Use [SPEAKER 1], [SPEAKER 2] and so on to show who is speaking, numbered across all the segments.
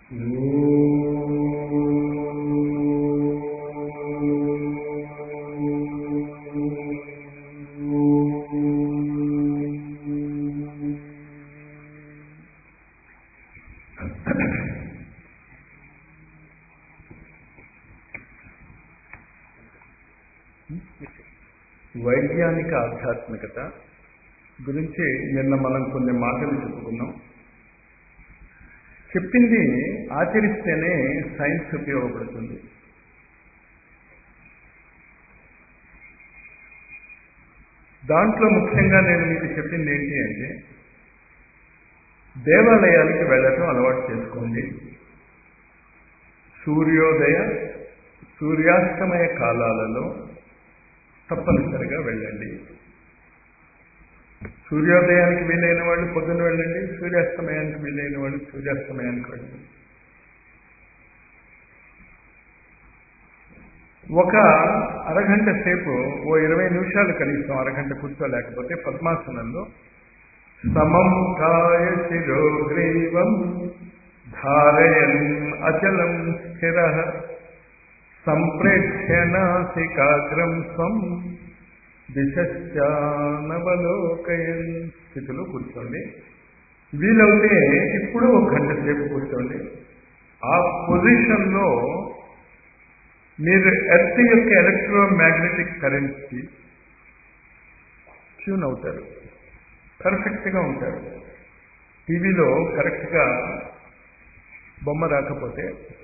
[SPEAKER 1] వైజ్ఞానిక ఆధ్యాత్మికత గురించి నిన్న మనం కొన్ని మాటలు చెప్పుకున్నాం చెప్పింది ఆచరిస్తేనే సైన్స్ ఉపయోగపడుతుంది దాంట్లో ముఖ్యంగా నేను మీకు చెప్పింది ఏంటి అంటే దేవాలయానికి వెళ్ళటం అలవాటు చేసుకోండి సూర్యోదయ సూర్యాస్తమయ కాలాలలో తప్పనిసరిగా వెళ్ళండి సూర్యోదయానికి వీలైన వాళ్ళు పొద్దున వెళ్ళండి సూర్యాస్తమయానికి వీలైన వాళ్ళు సూర్యాస్తమయానికి వెళ్ళండి ఒక అరగంట సేపు ఓ ఇరవై నిమిషాలు కనీసం అరగంట కూర్చోలేకపోతే పద్మాసనంలో సమం కాయ శిరోగ్రీవం ధారయన్ అచలం స్థిర సంప్రేక్ష్య నాసికాగ్రం స్వం దిశానవలోకయన్ స్థితిలో కూర్చోండి వీలవుతే ఇప్పుడు ఒక గంట సేపు కూర్చోండి ఆ పొజిషన్లో మీరు ఎర్త్ యొక్క ఎలక్ట్రోమాగ్నెటిక్ కరెంట్కి ట్యూన్ అవుతారు పర్ఫెక్ట్గా ఉంటారు టీవీలో కరెక్ట్గా బొమ్మ రాకపోతే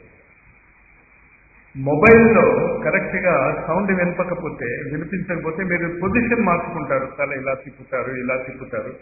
[SPEAKER 1] మొబైల్లో కరెక్ట్గా సౌండ్ వినపకపోతే వినిపించకపోతే మీరు పొజిషన్ మార్చుకుంటారు తల ఇలా తిప్పుతారు ఇలా తిప్పుతారు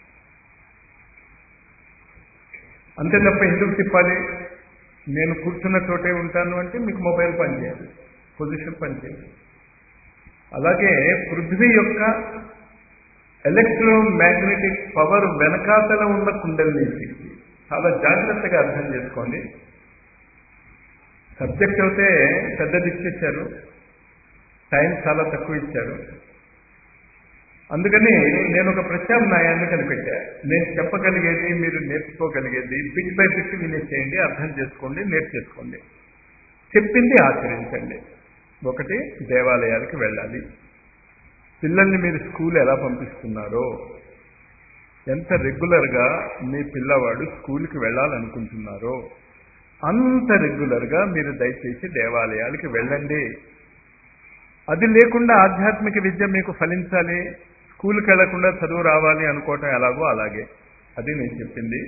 [SPEAKER 1] అంతే తప్ప ఎందుకు తిప్పాలి నేను కూర్చున్న చోటే ఉంటాను అంటే మీకు మొబైల్ పనిచేయాలి పొజిషన్ పనిచేయాలి అలాగే పృథ్వీ యొక్క ఎలక్ట్రోమాగ్నెటిక్ పవర్ వెనకాతల ఉన్న కుండలిని శక్తి చాలా జాగ్రత్తగా అర్థం చేసుకోండి సబ్జెక్ట్ అయితే పెద్దది ఇచ్చేశారు టైం చాలా తక్కువ ఇచ్చారు అందుకని నేను ఒక ప్రత్యామ్నాయాన్ని కనిపెట్టా నేను చెప్పగలిగేది మీరు నేర్చుకోగలిగేది బిట్ బై బిట్ వినేసేయండి అర్థం చేసుకోండి నేర్చేసుకోండి చెప్పింది ఆచరించండి ఒకటి దేవాలయాలకు వెళ్ళాలి పిల్లల్ని మీరు స్కూల్ ఎలా పంపిస్తున్నారో ఎంత రెగ్యులర్గా మీ పిల్లవాడు స్కూల్కి వెళ్ళాలనుకుంటున్నారో అంత రెగ్యులర్గా మీరు దయచేసి దేవాలయాలకి వెళ్ళండి అది లేకుండా ఆధ్యాత్మిక విద్య మీకు ఫలించాలి స్కూల్కి వెళ్లకుండా చదువు రావాలి అనుకోవటం ఎలాగో అలాగే అది నేను చెప్పింది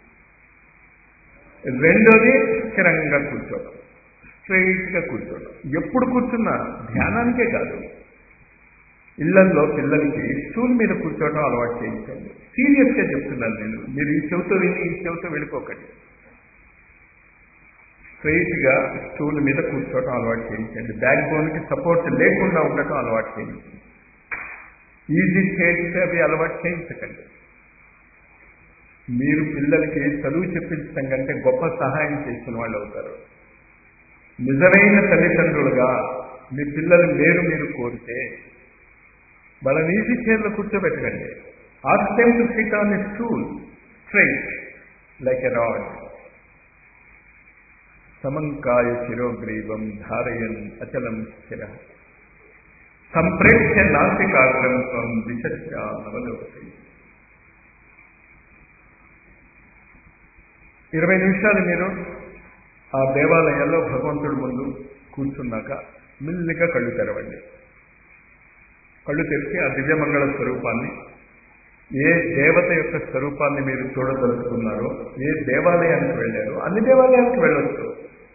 [SPEAKER 1] రెండోది స్థిరంగా కూర్చోవడం స్ట్రైట్గా కూర్చోవడం ఎప్పుడు కూర్చున్నా ధ్యానానికే కాదు ఇళ్లల్లో పిల్లలకి స్టూల్ మీద కూర్చోవడం అలవాటు చేయించండి సీరియస్గా చెప్తున్నాను నేను మీరు ఈ చెవితో విని ఈ చెవితో వెళ్ళిపోకండి స్ట్రైట్గా స్టూల్ మీద కూర్చోవటం అలవాటు చేయించండి బ్యాక్ బోన్కి సపోర్ట్ లేకుండా ఉండటం అలవాటు చేయించండి ఈజీ చైర్స్ అవి అలవాటు చేయించకండి మీరు పిల్లలకి చదువు చెప్పించడం కంటే గొప్ప సహాయం చేసిన వాళ్ళు అవుతారు నిజమైన తల్లిదండ్రులుగా మీ పిల్లలు మేలు మీరు కోరితే వాళ్ళని ఈజీ చైర్లో కూర్చోబెట్టకండి as time to sit on a stool straight like a rod సమంకాయ శిరోగ్రీవం ధారయన్ అచలం స్థిర సంప్రేక్ష నాసికాగ్రం త్వం దిశవలోకై ఇరవై నిమిషాలు మీరు ఆ దేవాలయాల్లో భగవంతుడి ముందు కూర్చున్నాక మెల్లిగా కళ్ళు తెరవండి కళ్ళు తెరిచి ఆ దివ్యమంగళ స్వరూపాన్ని ఏ దేవత యొక్క స్వరూపాన్ని మీరు చూడదలుచుకున్నారో ఏ దేవాలయానికి వెళ్ళారో అన్ని దేవాలయానికి వెళ్ళొచ్చు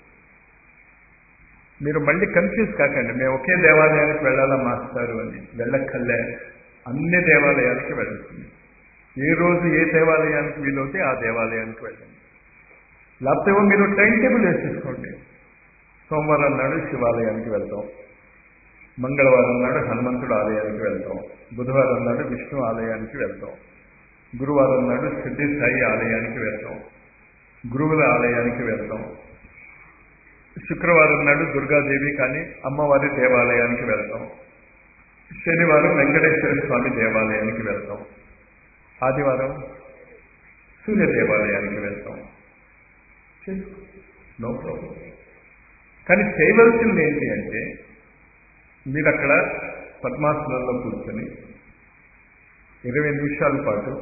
[SPEAKER 1] మీరు మళ్ళీ కన్ఫ్యూజ్ కాకండి మేము ఒకే దేవాలయానికి వెళ్ళాలా మాస్టారు అని వెళ్ళక్కర్లే అన్ని దేవాలయానికి వెళ్ళచ్చు ఏ రోజు ఏ దేవాలయానికి వీలవుతే ఆ దేవాలయానికి వెళ్ళండి లేకపోతే మీరు టైం టేబుల్ వేసేసుకోండి సోమవారం నాడు శివాలయానికి వెళ్తాం మంగళవారం నాడు హనుమంతుడు ఆలయానికి వెళ్తాం బుధవారం నాడు విష్ణు ఆలయానికి వెళ్తాం గురువారం నాడు సిద్ధి సాయి ఆలయానికి వెళ్తాం గురువుల ఆలయానికి వెళ్తాం శుక్రవారం నాడు దుర్గాదేవి కానీ అమ్మవారి దేవాలయానికి వెళ్తాం శనివారం వెంకటేశ్వర స్వామి దేవాలయానికి వెళ్తాం ఆదివారం సూర్య దేవాలయానికి వెళ్తాం చేసుకో నో ప్రాబ్లం కానీ చేయవలసింది ఏంటి అంటే మీరు అక్కడ పద్మాసనంలో కూర్చొని ఇరవై నిమిషాల పాటు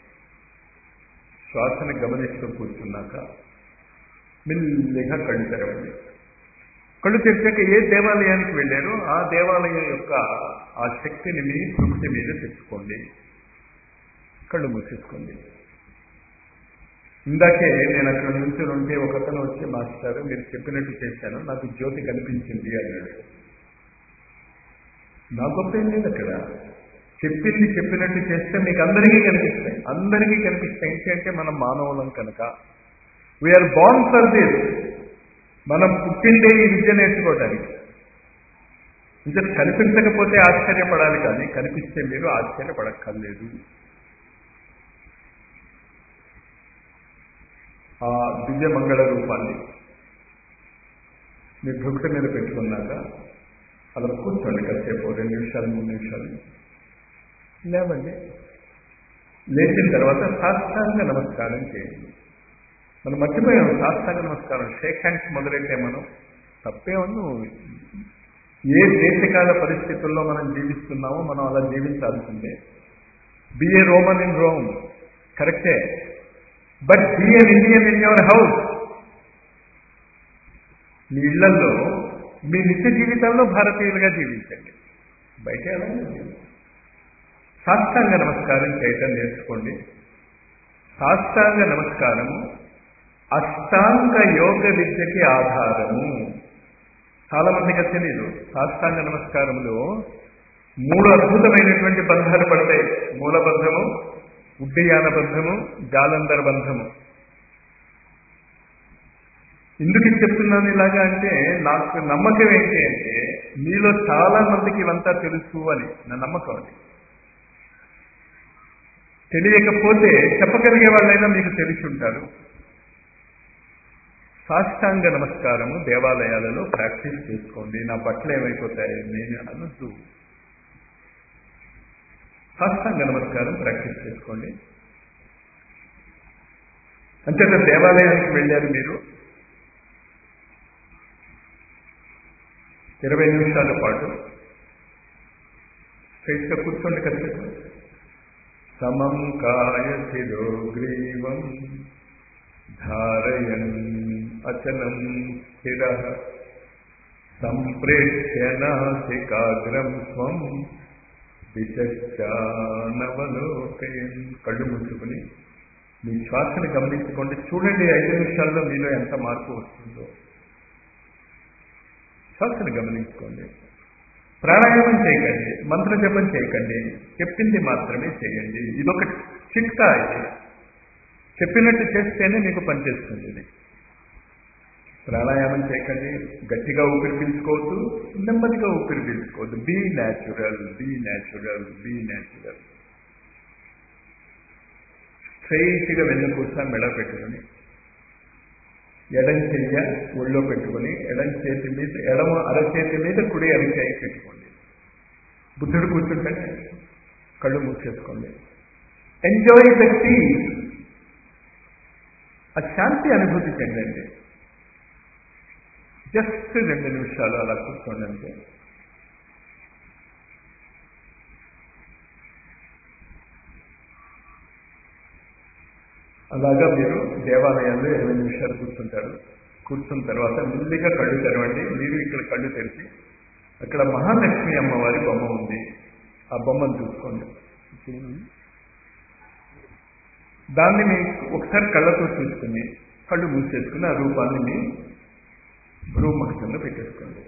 [SPEAKER 1] శ్వాసని గమనిస్తూ కూర్చున్నాక మెల్లిగా కళ్ళు తెరవండి కళ్ళు తెరిచాక ఏ దేవాలయానికి వెళ్ళారో ఆ దేవాలయం యొక్క ఆ శక్తిని మీ ప్రకృతి మీద తెచ్చుకోండి కళ్ళు మూసేసుకోండి ఇందాకే నేను అక్కడ నుంచి ఉంటే ఒకతను వచ్చి మాస్టారు మీరు చెప్పినట్టు చేశాను నాకు జ్యోతి కనిపించింది అన్నాడు నా గొప్ప ఏం లేదు అక్కడ చెప్పింది చెప్పినట్టు చేస్తే మీకు అందరికీ కనిపిస్తాయి అందరికీ కనిపిస్తాయి ఏంటంటే మనం మానవులం కనుక వీఆర్ బాన్ ఫర్ దిస్ మనం పుట్టిందే ఈ విద్య నేర్చుకోవడానికి ఇంకా కనిపించకపోతే ఆశ్చర్యపడాలి కానీ కనిపిస్తే మీరు ఆశ్చర్యపడక్కర్లేదు ఆ దివ్య మంగళ రూపాన్ని మీ భృగుటి మీద పెట్టుకున్నాక అలా కూర్చోండి కాసేపు రెండు నిమిషాలు మూడు నిమిషాలు లేవండి లేచిన తర్వాత సాష్టాంగ నమస్కారం చేయండి మనం మర్చిపోయాం సాష్టాంగ నమస్కారం షేక్ హ్యాండ్స్ మొదలెట్టే మనం తప్పేమన్నా ఏ దేశకాల పరిస్థితుల్లో మనం జీవిస్తున్నామో మనం అలా జీవించాల్సిందే బిఏ రోమన్ ఇన్ రోమ్ కరెక్టే but be an Indian in your house మీ ఇళ్లలో మీ నిత్య జీవితంలో భారతీయులుగా జీవించండి బయట ఎలా సాష్టాంగ నమస్కారం చేయటం నేర్చుకోండి సాష్టాంగ నమస్కారము అష్టాంగ యోగ విద్యకి ఆధారము చాలా మందికి తెలియదు సాష్టాంగ నమస్కారంలో మూడు అద్భుతమైనటువంటి బంధాలు పడతాయి మూలబంధము ఉడ్డయాన బంధము జాలంధర బంధము ఎందుకు చెప్తున్నాను ఇలాగా అంటే నాకు నమ్మకం ఏంటి అంటే మీలో చాలా మందికి ఇవంతా తెలుసు అని నా నమ్మకం అది తెలియకపోతే చెప్పగలిగే వాళ్ళైనా మీకు తెలిసి ఉంటారు సాష్టాంగ నమస్కారము దేవాలయాలలో ప్రాక్టీస్ చేసుకోండి నా బట్టలు ఏమైపోతాయి నేను అనొద్దు సాష్టాంగ నమస్కారం ప్రాక్టీస్ చేసుకోండి అంతేత దేవాలయానికి వెళ్ళారు మీరు ఇరవై నిమిషాల పాటు స్ట్రైట్గా కూర్చోండి కష్టం సమం కాయశిలో గ్రీవం ధారయన్ అచలం స్థిర సంప్రేక్ష్య నాసికాగ్రం స్వం దిశానవలోకయన్ కళ్ళు ముచ్చుకుని మీ శ్వాసను గమనించుకోండి చూడండి ఐదు నిమిషాల్లో మీలో ఎంత మార్పు వస్తుందో శ్వాసను గమనించుకోండి ప్రాణాయామం చేయకండి మంత్ర జపం చేయకండి చెప్పింది మాత్రమే చేయండి ఇదొక చిట్కా ఇది చెప్పినట్టు చేస్తేనే మీకు పనిచేస్తుంది ఇది ప్రాణాయామం చేయకండి గట్టిగా ఊపిరి పీల్చుకోవద్దు నెమ్మదిగా ఊపిరి పీల్చుకోవద్దు be natural be natural be natural స్ట్రైట్గా వెన్నుపూస మెడ పెట్టుకుని ఎడం చెయ్య ఒళ్ళో పెట్టుకుని ఎడం చేతి మీద ఎడమ అరచేతి మీద కుడి అరిచాయి పెట్టుకోండి బుద్ధుడు కూర్చుంటే కళ్ళు మూసేసుకోండి ఎంజాయ్ ద పీస్ ఆ శాంతి అనుభూతి చెందండి జస్ట్ రెండు నిమిషాలు అలా కూర్చోండి అంతే అలాగా మీరు దేవాలయాల్లో ఇరవై నిమిషాలు కూర్చుంటారు కూర్చున్న తర్వాత మెల్లిగా కళ్ళు తెరవండి మీరు ఇక్కడ కళ్ళు తెరిచి అక్కడ మహాలక్ష్మి అమ్మవారి బొమ్మ ఉంది ఆ బొమ్మను చూసుకోండి దాన్ని మీ ఒకసారి కళ్ళతో చూసుకుని కళ్ళు మూసేసుకుని ఆ రూపాన్ని మీ భ్రూమక్షంలో పెట్టేసుకోండి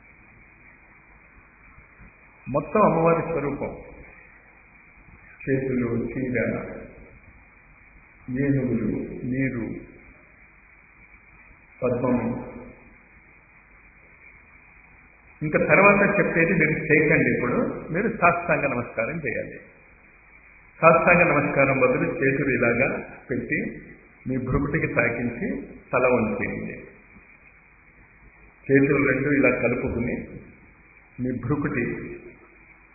[SPEAKER 1] మొత్తం అమ్మవారి స్వరూపం చేతులు చీర ఏనుగులు నీరు పద్మము ఇంకా తర్వాత చెప్పేది మీరు చేయకండి ఇప్పుడు మీరు సాష్టాంగ నమస్కారం చేయాలి సాష్టాంగ నమస్కారం బదులు చేతులు ఇలాగా పెట్టి మీ భృకుటికి తాకించి తల వంచేయండి చేతులు రెండు ఇలా కలుపుకుని మీ భృకుటి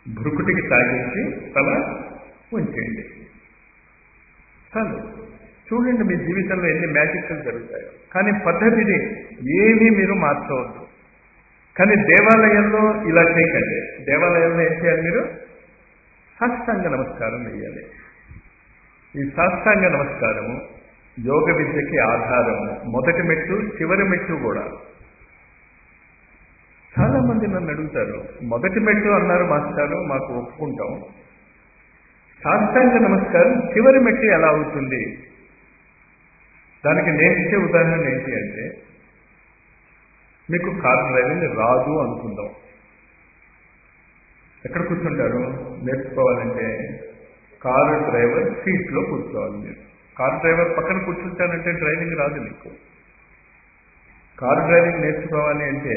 [SPEAKER 1] భృకుటికి తాగించి తల ఉంచేయండి చాలు చూడండి మీ జీవితంలో ఎన్ని మ్యాజిక్లు జరుగుతాయో కానీ పద్ధతిని ఏమీ మీరు మార్చవద్దు కానీ దేవాలయంలో ఇలా చేయకండి దేవాలయంలో ఏం చేయాలి మీరు సాష్టాంగ నమస్కారం వేయాలి ఈ సాష్టాంగ నమస్కారము యోగ విద్యకి ఆధారము మొదటి మెట్టు చివరి మెట్టు కూడా చాలా మంది నన్ను అడుగుతారు మొదటి మెట్టు అన్నారు మాస్టారు మాకు ఒప్పుకుంటాం సాష్టాంగ నమస్కారం చివరి మెట్టు ఎలా అవుతుంది దానికి నేను ఇచ్చే ఉదాహరణ ఏంటి అంటే మీకు కార్ డ్రైవింగ్ రాదు అనుకుందాం ఎక్కడ కూర్చుంటారు నేర్చుకోవాలంటే కారు డ్రైవర్ సీట్లో కూర్చోవాలి మీరు కారు డ్రైవర్ పక్కన కూర్చుంటానంటే డ్రైవింగ్ రాదు మీకు కారు డ్రైవింగ్ నేర్చుకోవాలి అంటే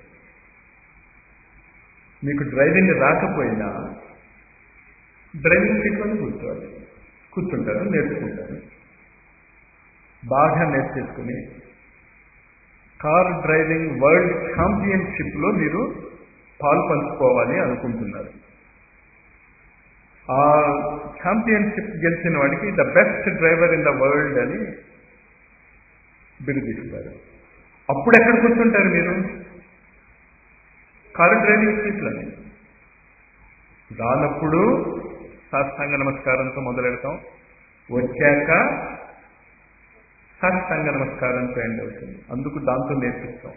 [SPEAKER 1] మీకు డ్రైవింగ్ రాకపోయినా డ్రైవింగ్ సీట్లోనే కూర్చోవాలి కూర్చుంటారు నేర్చుకుంటారు బాగా నేర్చేసుకుని కార్ డ్రైవింగ్ వరల్డ్ ఛాంపియన్షిప్లో మీరు పాలు పంచుకోవాలి అనుకుంటున్నారు ఆ ఛాంపియన్షిప్ గెలిచిన వాడికి the best driver in the world అని బిరుదిస్తారు అప్పుడు ఎక్కడ కూర్చుంటారు మీరు కారు డ్రైవింగ్ సీట్లని రానప్పుడు సాష్టాంగ నమస్కారంతో మొదలెడతాం వచ్చాక సాష్టాంగ నమస్కారంతో ఎండ్ అవుతుంది అందుకు దాంతో నేర్పిస్తాం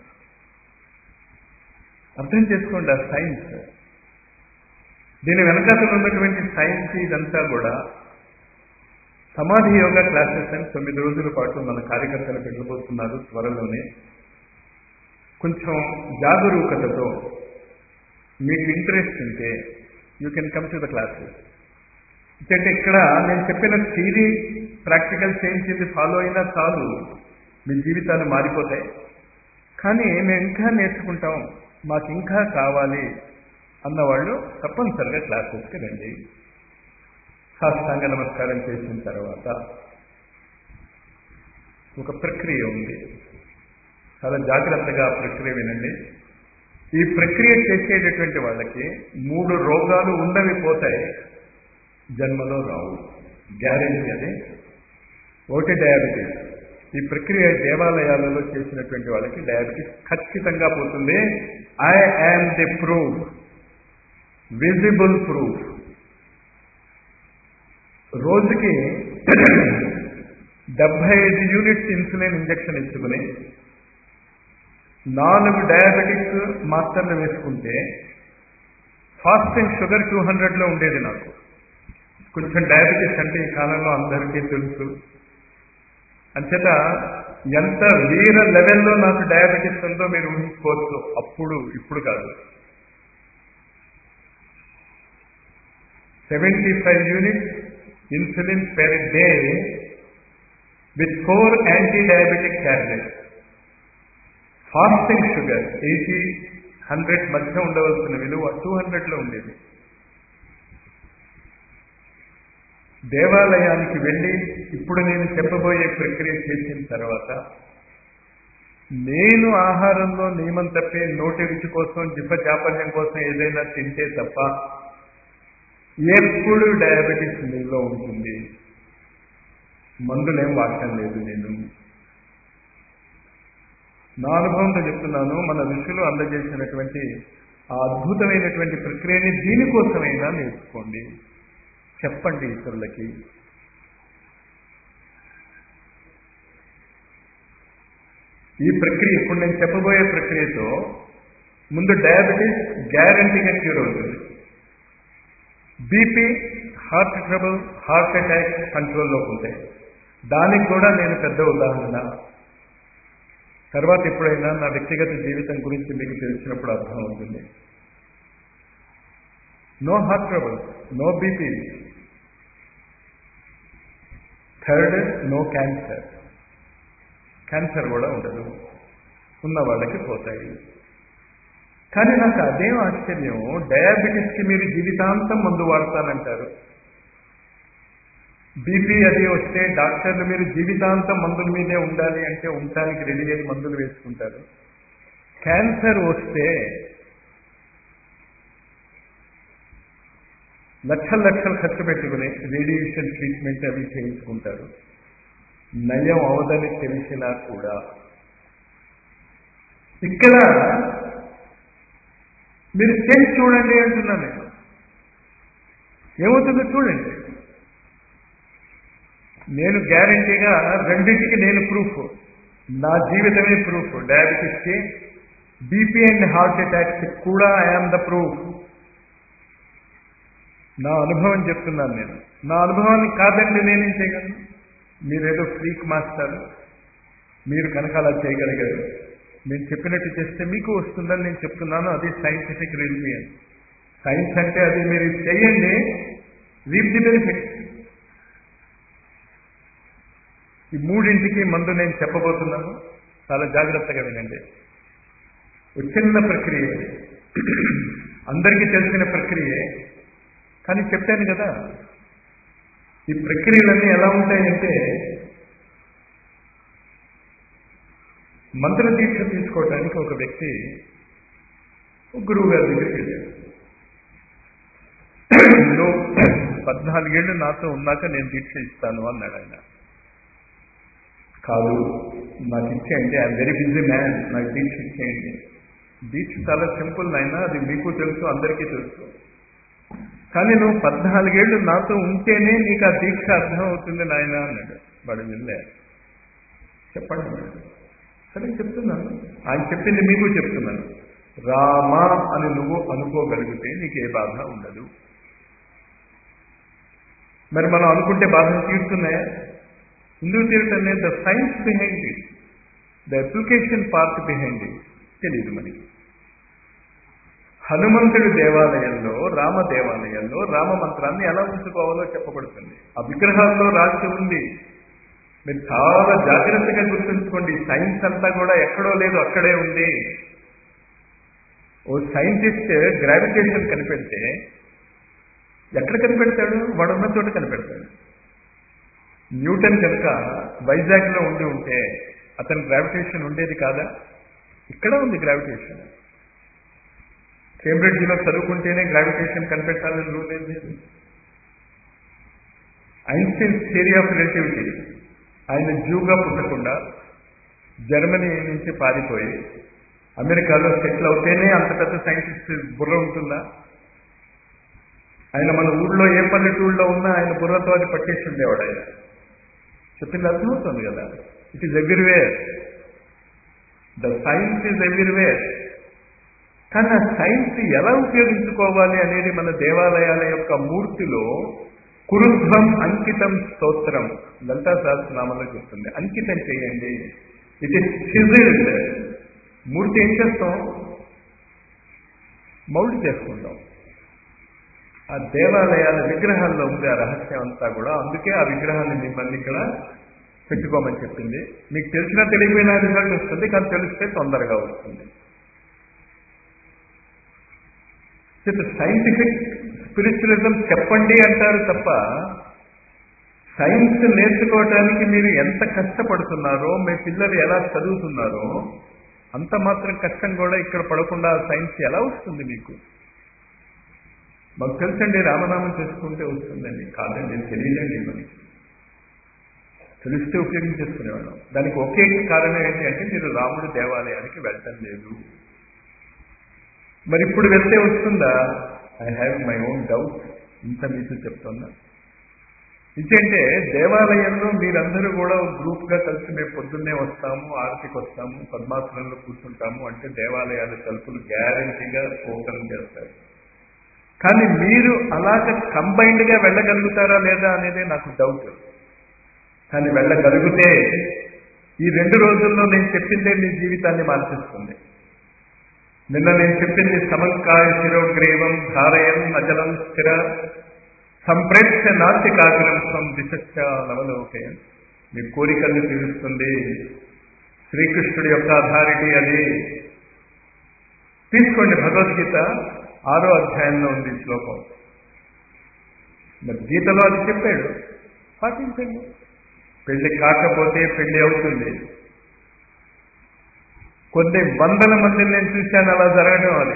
[SPEAKER 1] అర్థం చేసుకోండి ఆ సైన్స్ దీని వెనకాతలు ఉన్నటువంటి సైన్స్ ఇదంతా కూడా సమాధి యోగా క్లాసెస్ అని తొమ్మిది రోజుల పాటు మన కార్యకర్తలు పెట్టబోతున్నారు త్వరలోనే కొంచెం జాగరూకతతో మీకు ఇంట్రెస్ట్ ఉంటే you can come to the classes ఎందుకంటే ఇక్కడ నేను చెప్పిన థీరీ ప్రాక్టికల్ చేయించింది ఫాలో అయినా చాలు మీ జీవితాలు మారిపోతాయి కానీ మేము ఇంకా నేర్చుకుంటాం మాకు ఇంకా కావాలి అన్నవాళ్ళు తప్పనిసరిగా క్లాసెస్కి రండి సాష్టాంగ నమస్కారం చేసిన తర్వాత ఒక ప్రక్రియ ఉంది చాలా జాగ్రత్తగా ఆ ప్రక్రియ వినండి ఈ ప్రక్రియ చేసేటటువంటి వాళ్ళకి మూడు రోగాలు ఉండవి పోతాయి జన్మలో రావు గ్యారెంటీ అది ఒకటి డయాబెటీస్ ఈ ప్రక్రియ దేవాలయాలలో చేసినటువంటి వాళ్ళకి డయాబెటీస్ ఖచ్చితంగా పోతుంది I am the proof visible proof రోజుకి డెబ్బై ఐదు యూనిట్స్ ఇన్సులిన్ ఇంజెక్షన్ ఇచ్చుకుని నాలుగు డయాబెటిక్స్ మాత్రలు వేసుకుంటే ఫాస్టింగ్ షుగర్ టూ హండ్రెడ్లో ఉండేది నాకు కొంచెం డయాబెటీస్ అంటే ఈ కాలంలో అందరికీ తెలుసు అంచేత ఎంత వీర లెవెల్లో నాకు డయాబెటీస్ ఉందో మీరు ఊహించుకోవచ్చు అప్పుడు ఇప్పుడు కాదు seventy five units insulin per day with four anti diabetic tablets fasting sugar eighty hundred మధ్య ఉండవలసిన విలువ టూ హండ్రెడ్లో ఉండేది దేవాలయానికి వెళ్ళి ఇప్పుడు నేను చెప్పబోయే ప్రక్రియ చేసిన తర్వాత నేను ఆహారంలో నియమం తప్పి నోటి రుచి కోసం జిఫ చాపల్యం కోసం ఏదైనా తింటే తప్ప ఎప్పుడు డయాబెటీస్ మీలో ఉంటుంది మందులేం వాడటం లేదు నేను నా అనుభవంతో చెప్తున్నాను మన ఋషులు అందజేసినటువంటి ఆ అద్భుతమైనటువంటి ప్రక్రియని దీనికోసమైనా నేర్చుకోండి చెప్పండి ఇతరులకి ఈ ప్రక్రియ ఇప్పుడు నేను చెప్పబోయే ప్రక్రియతో ముందు డయాబెటీస్ గ్యారంటీగా క్యూర్ అవుతుంది BP heart trouble heart attack కంట్రోల్లోకి ఉంటాయి దానికి కూడా నేను పెద్ద ఉదాహరణ తర్వాత ఎప్పుడైనా నా వ్యక్తిగత జీవితం గురించి మీకు తెలిసినప్పుడు అర్థం అవుతుంది no heart trouble no BP third no cancer cancer కూడా ఉండదు ఉన్న వాళ్ళకి పోతాయి కానీ నాకు అదేం ఆశ్చర్యం డయాబెటీస్కి మీరు జీవితాంతం మందు వాడతానంటారు బీపీ అది వస్తే డాక్టర్లు మీరు జీవితాంతం మందుల మీదే ఉండాలి అంటే ఉండటానికి రెడీ అయ్యి మందులు వేసుకుంటారు క్యాన్సర్ వస్తే లక్షల లక్షలు ఖర్చు పెట్టుకుని రేడియేషన్ ట్రీట్మెంట్ అవి చేయించుకుంటారు నయం అవదని తెలిసినా కూడా ఇక్కడ మీరు చేసి చూడండి అంటున్నాను నేను ఏమవుతుందో చూడండి నేను గ్యారంటీగా రెండింటికి నేను ప్రూఫ్ నా జీవితమే ప్రూఫ్ డయాబెటీస్కి బీపీ అండ్ హార్ట్ అటాక్స్ కూడా ఐఆమ్ ద ప్రూఫ్ నా అనుభవం చెప్తున్నాను నేను నా అనుభవాన్ని కాదండి నేనేం చేయగలను మీరేదో ఫ్రీక్ మాస్టర్ మీరు కనుక అలా చేయగలిగారు నేను చెప్పినట్టు చేస్తే మీకు వస్తుందని నేను చెప్తున్నాను అది సైంటిఫిక్ రిలీజియన్ సైన్స్ అంటే అది మీరు చేయండి రీప్ ది బెనిఫిట్ ఈ మూడింటికి మందు నేను చెప్పబోతున్నాను చాలా జాగ్రత్తగా వినండి ఒక చిన్న ప్రక్రియ ఇది. అందరికీ తెలిసిన ప్రక్రియే కానీ చెప్పాను కదా ఈ ప్రక్రియలన్నీ ఎలా ఉంటాయంటే మంత్ర దీక్ష తీసుకోవడానికి ఒక వ్యక్తి ఒక గురువు గారి దగ్గరికి వెళ్ళాడు నువ్వు పద్నాలుగేళ్ళు నాతో ఉన్నాక నేను దీక్ష ఇస్తాను అన్నాడు ఆయన కాదు నాకు ఇచ్చేయండి ఐ వెరీ బిజీ మ్యాన్ నాకు దీక్ష ఇచ్చేయండి దీక్ష చాలా సింపుల్ నాయన అది మీకు తెలుసు అందరికీ తెలుసు కానీ నువ్వు పద్నాలుగేళ్ళు నాతో ఉంటేనే నీకు ఆ దీక్ష అర్థం అవుతుంది నాయన అన్నాడు వాడు వెళ్ళే చెప్పండి అన్నాడు. సరే చెప్తున్నాను ఆయన చెప్పింది మీకు చెప్తున్నాను రామా అని నువ్వు అనుకోగలిగితే నీకు ఏ బాధ ఉండదు మరి మనం అనుకుంటే బాధలు తీరుతున్నాయా ఎందుకు తీరటం లేదు the science behind it the application part behind it తెలియదు మనకి హనుమంతుడి దేవాలయంలో రామ దేవాలయంలో రామ మంత్రాన్ని ఎలా ఉంచుకోవాలో చెప్పబడుతుంది ఆ విగ్రహాల్లో రాసి ఉంది మీరు చాలా జాగ్రత్తగా గుర్తుంచుకోండి సైన్స్ అంతా కూడా ఎక్కడో లేదు అక్కడే ఉంది ఓ సైంటిస్ట్ గ్రావిటేషన్ కనిపెడితే ఎక్కడ కనిపెడతాడు వాడు ఉన్న చోట కనిపెడతాడు న్యూటన్ కనుక వైజాగ్లో ఉండి ఉంటే అతని గ్రావిటేషన్ ఉండేది కాదా ఇక్కడ ఉంది గ్రావిటేషన్ కేంబ్రిడ్జ్లో చదువుకుంటేనే గ్రావిటేషన్ కనిపెట్టాలని రూల్ ఏం లేదు ఐన్స్టీన్ థియరీ ఆఫ్ రిలేటివిటీ ఆయన జూగా పుట్టకుండా జర్మనీ నుంచి పారిపోయి అమెరికాలో సెటిల్ అవుతేనే అంత పెద్ద సైంటిస్ట్ బుర్ర ఉంటుందా ఆయన మన ఊళ్ళో ఏ పల్లెటూళ్ళలో ఉన్నా ఆయన బుర్రతో అది పట్టేసి ఉండేవాడు ఆయన చెప్పింది అర్థమవుతుంది కదా it is everywhere the science is everywhere కానీ ఆ సైన్స్ ఎలా ఉపయోగించుకోవాలి అనేది మన దేవాలయాల యొక్క మూర్తిలో కురుధ్వం అంకితం స్తోత్రం లలితా సహస్రనామంలో చెప్తుంది అంకితం చేయండి ఇట్ ఇస్ సిజిల్డ్ మూర్తి ఏం చేస్తాం మౌల్డ్ చేసుకుంటాం ఆ దేవాలయాల విగ్రహాల్లో ఉంది ఆ రహస్యం అంతా కూడా అందుకే ఆ విగ్రహాన్ని మిమ్మల్ని ఇక్కడ పెట్టుకోమని చెప్పింది మీకు తెలిసినా తెలియపోయినా రిజల్ట్ వస్తుంది కానీ తెలిస్తే తొందరగా వస్తుంది సైంటిఫిక్ స్పిరిచువలిజం చెప్పండి అంటారు తప్ప సైన్స్ నేర్చుకోవడానికి మీరు ఎంత కష్టపడుతున్నారో మీ పిల్లలు ఎలా చదువుతున్నారో అంత మాత్రం కష్టం కూడా ఇక్కడ పడకుండా సైన్స్ ఎలా వస్తుంది మీకు మాకు తెలుసండి రామనామం చేసుకుంటే వస్తుందండి కాదండి తెలియదండి మనకి తెలిస్తే ఉపయోగించేసుకునేవాళ్ళం దానికి ఒకే కారణం ఏంటి అంటే మీరు రాముడి దేవాలయానికి వెళ్ళటం లేదు మరి ఇప్పుడు వెళ్తే వస్తుందా I have my own doubt ఇంత మీతో చెప్తున్నా ఇంకేంటే దేవాలయంలో మీరందరూ కూడా గ్రూప్ గా కలిసి మేము పొద్దున్నే వస్తాము ఆరతికి వస్తాము పద్మాసనంలో కూర్చుంటాము అంటే దేవాలయాల తలుపులు గ్యారంటీగా ఓపెన్ చేస్తారు కానీ మీరు అలాగ కంబైన్డ్ గా వెళ్ళగలుగుతారా లేదా అనేది నాకు డౌట్ కానీ వెళ్ళగలిగితే ఈ రెండు రోజుల్లో నేను చెప్పిందే మీ జీవితాన్ని మార్చేస్తుంది నిన్న నేను చెప్పింది సమంకాయ శిరోగ్రీవం ధారయం అచలం స్థిర సంప్రేక్ష నాస్తికాగ్రం స్వం దిశ నవలోకయం మీ కోరికల్ని తీరుస్తుంది శ్రీకృష్ణుడి యొక్క అథారిటీ అది తీసుకోండి భగవద్గీత ఆరో అధ్యాయంలో ఉంది ఈ శ్లోకం మరి గీతలో అది చెప్పాడు పాటించండి పెళ్లి కాకపోతే పెళ్లి అవుతుంది కొన్ని వందల మందిని నేను చూశాను అలా జరగడం అది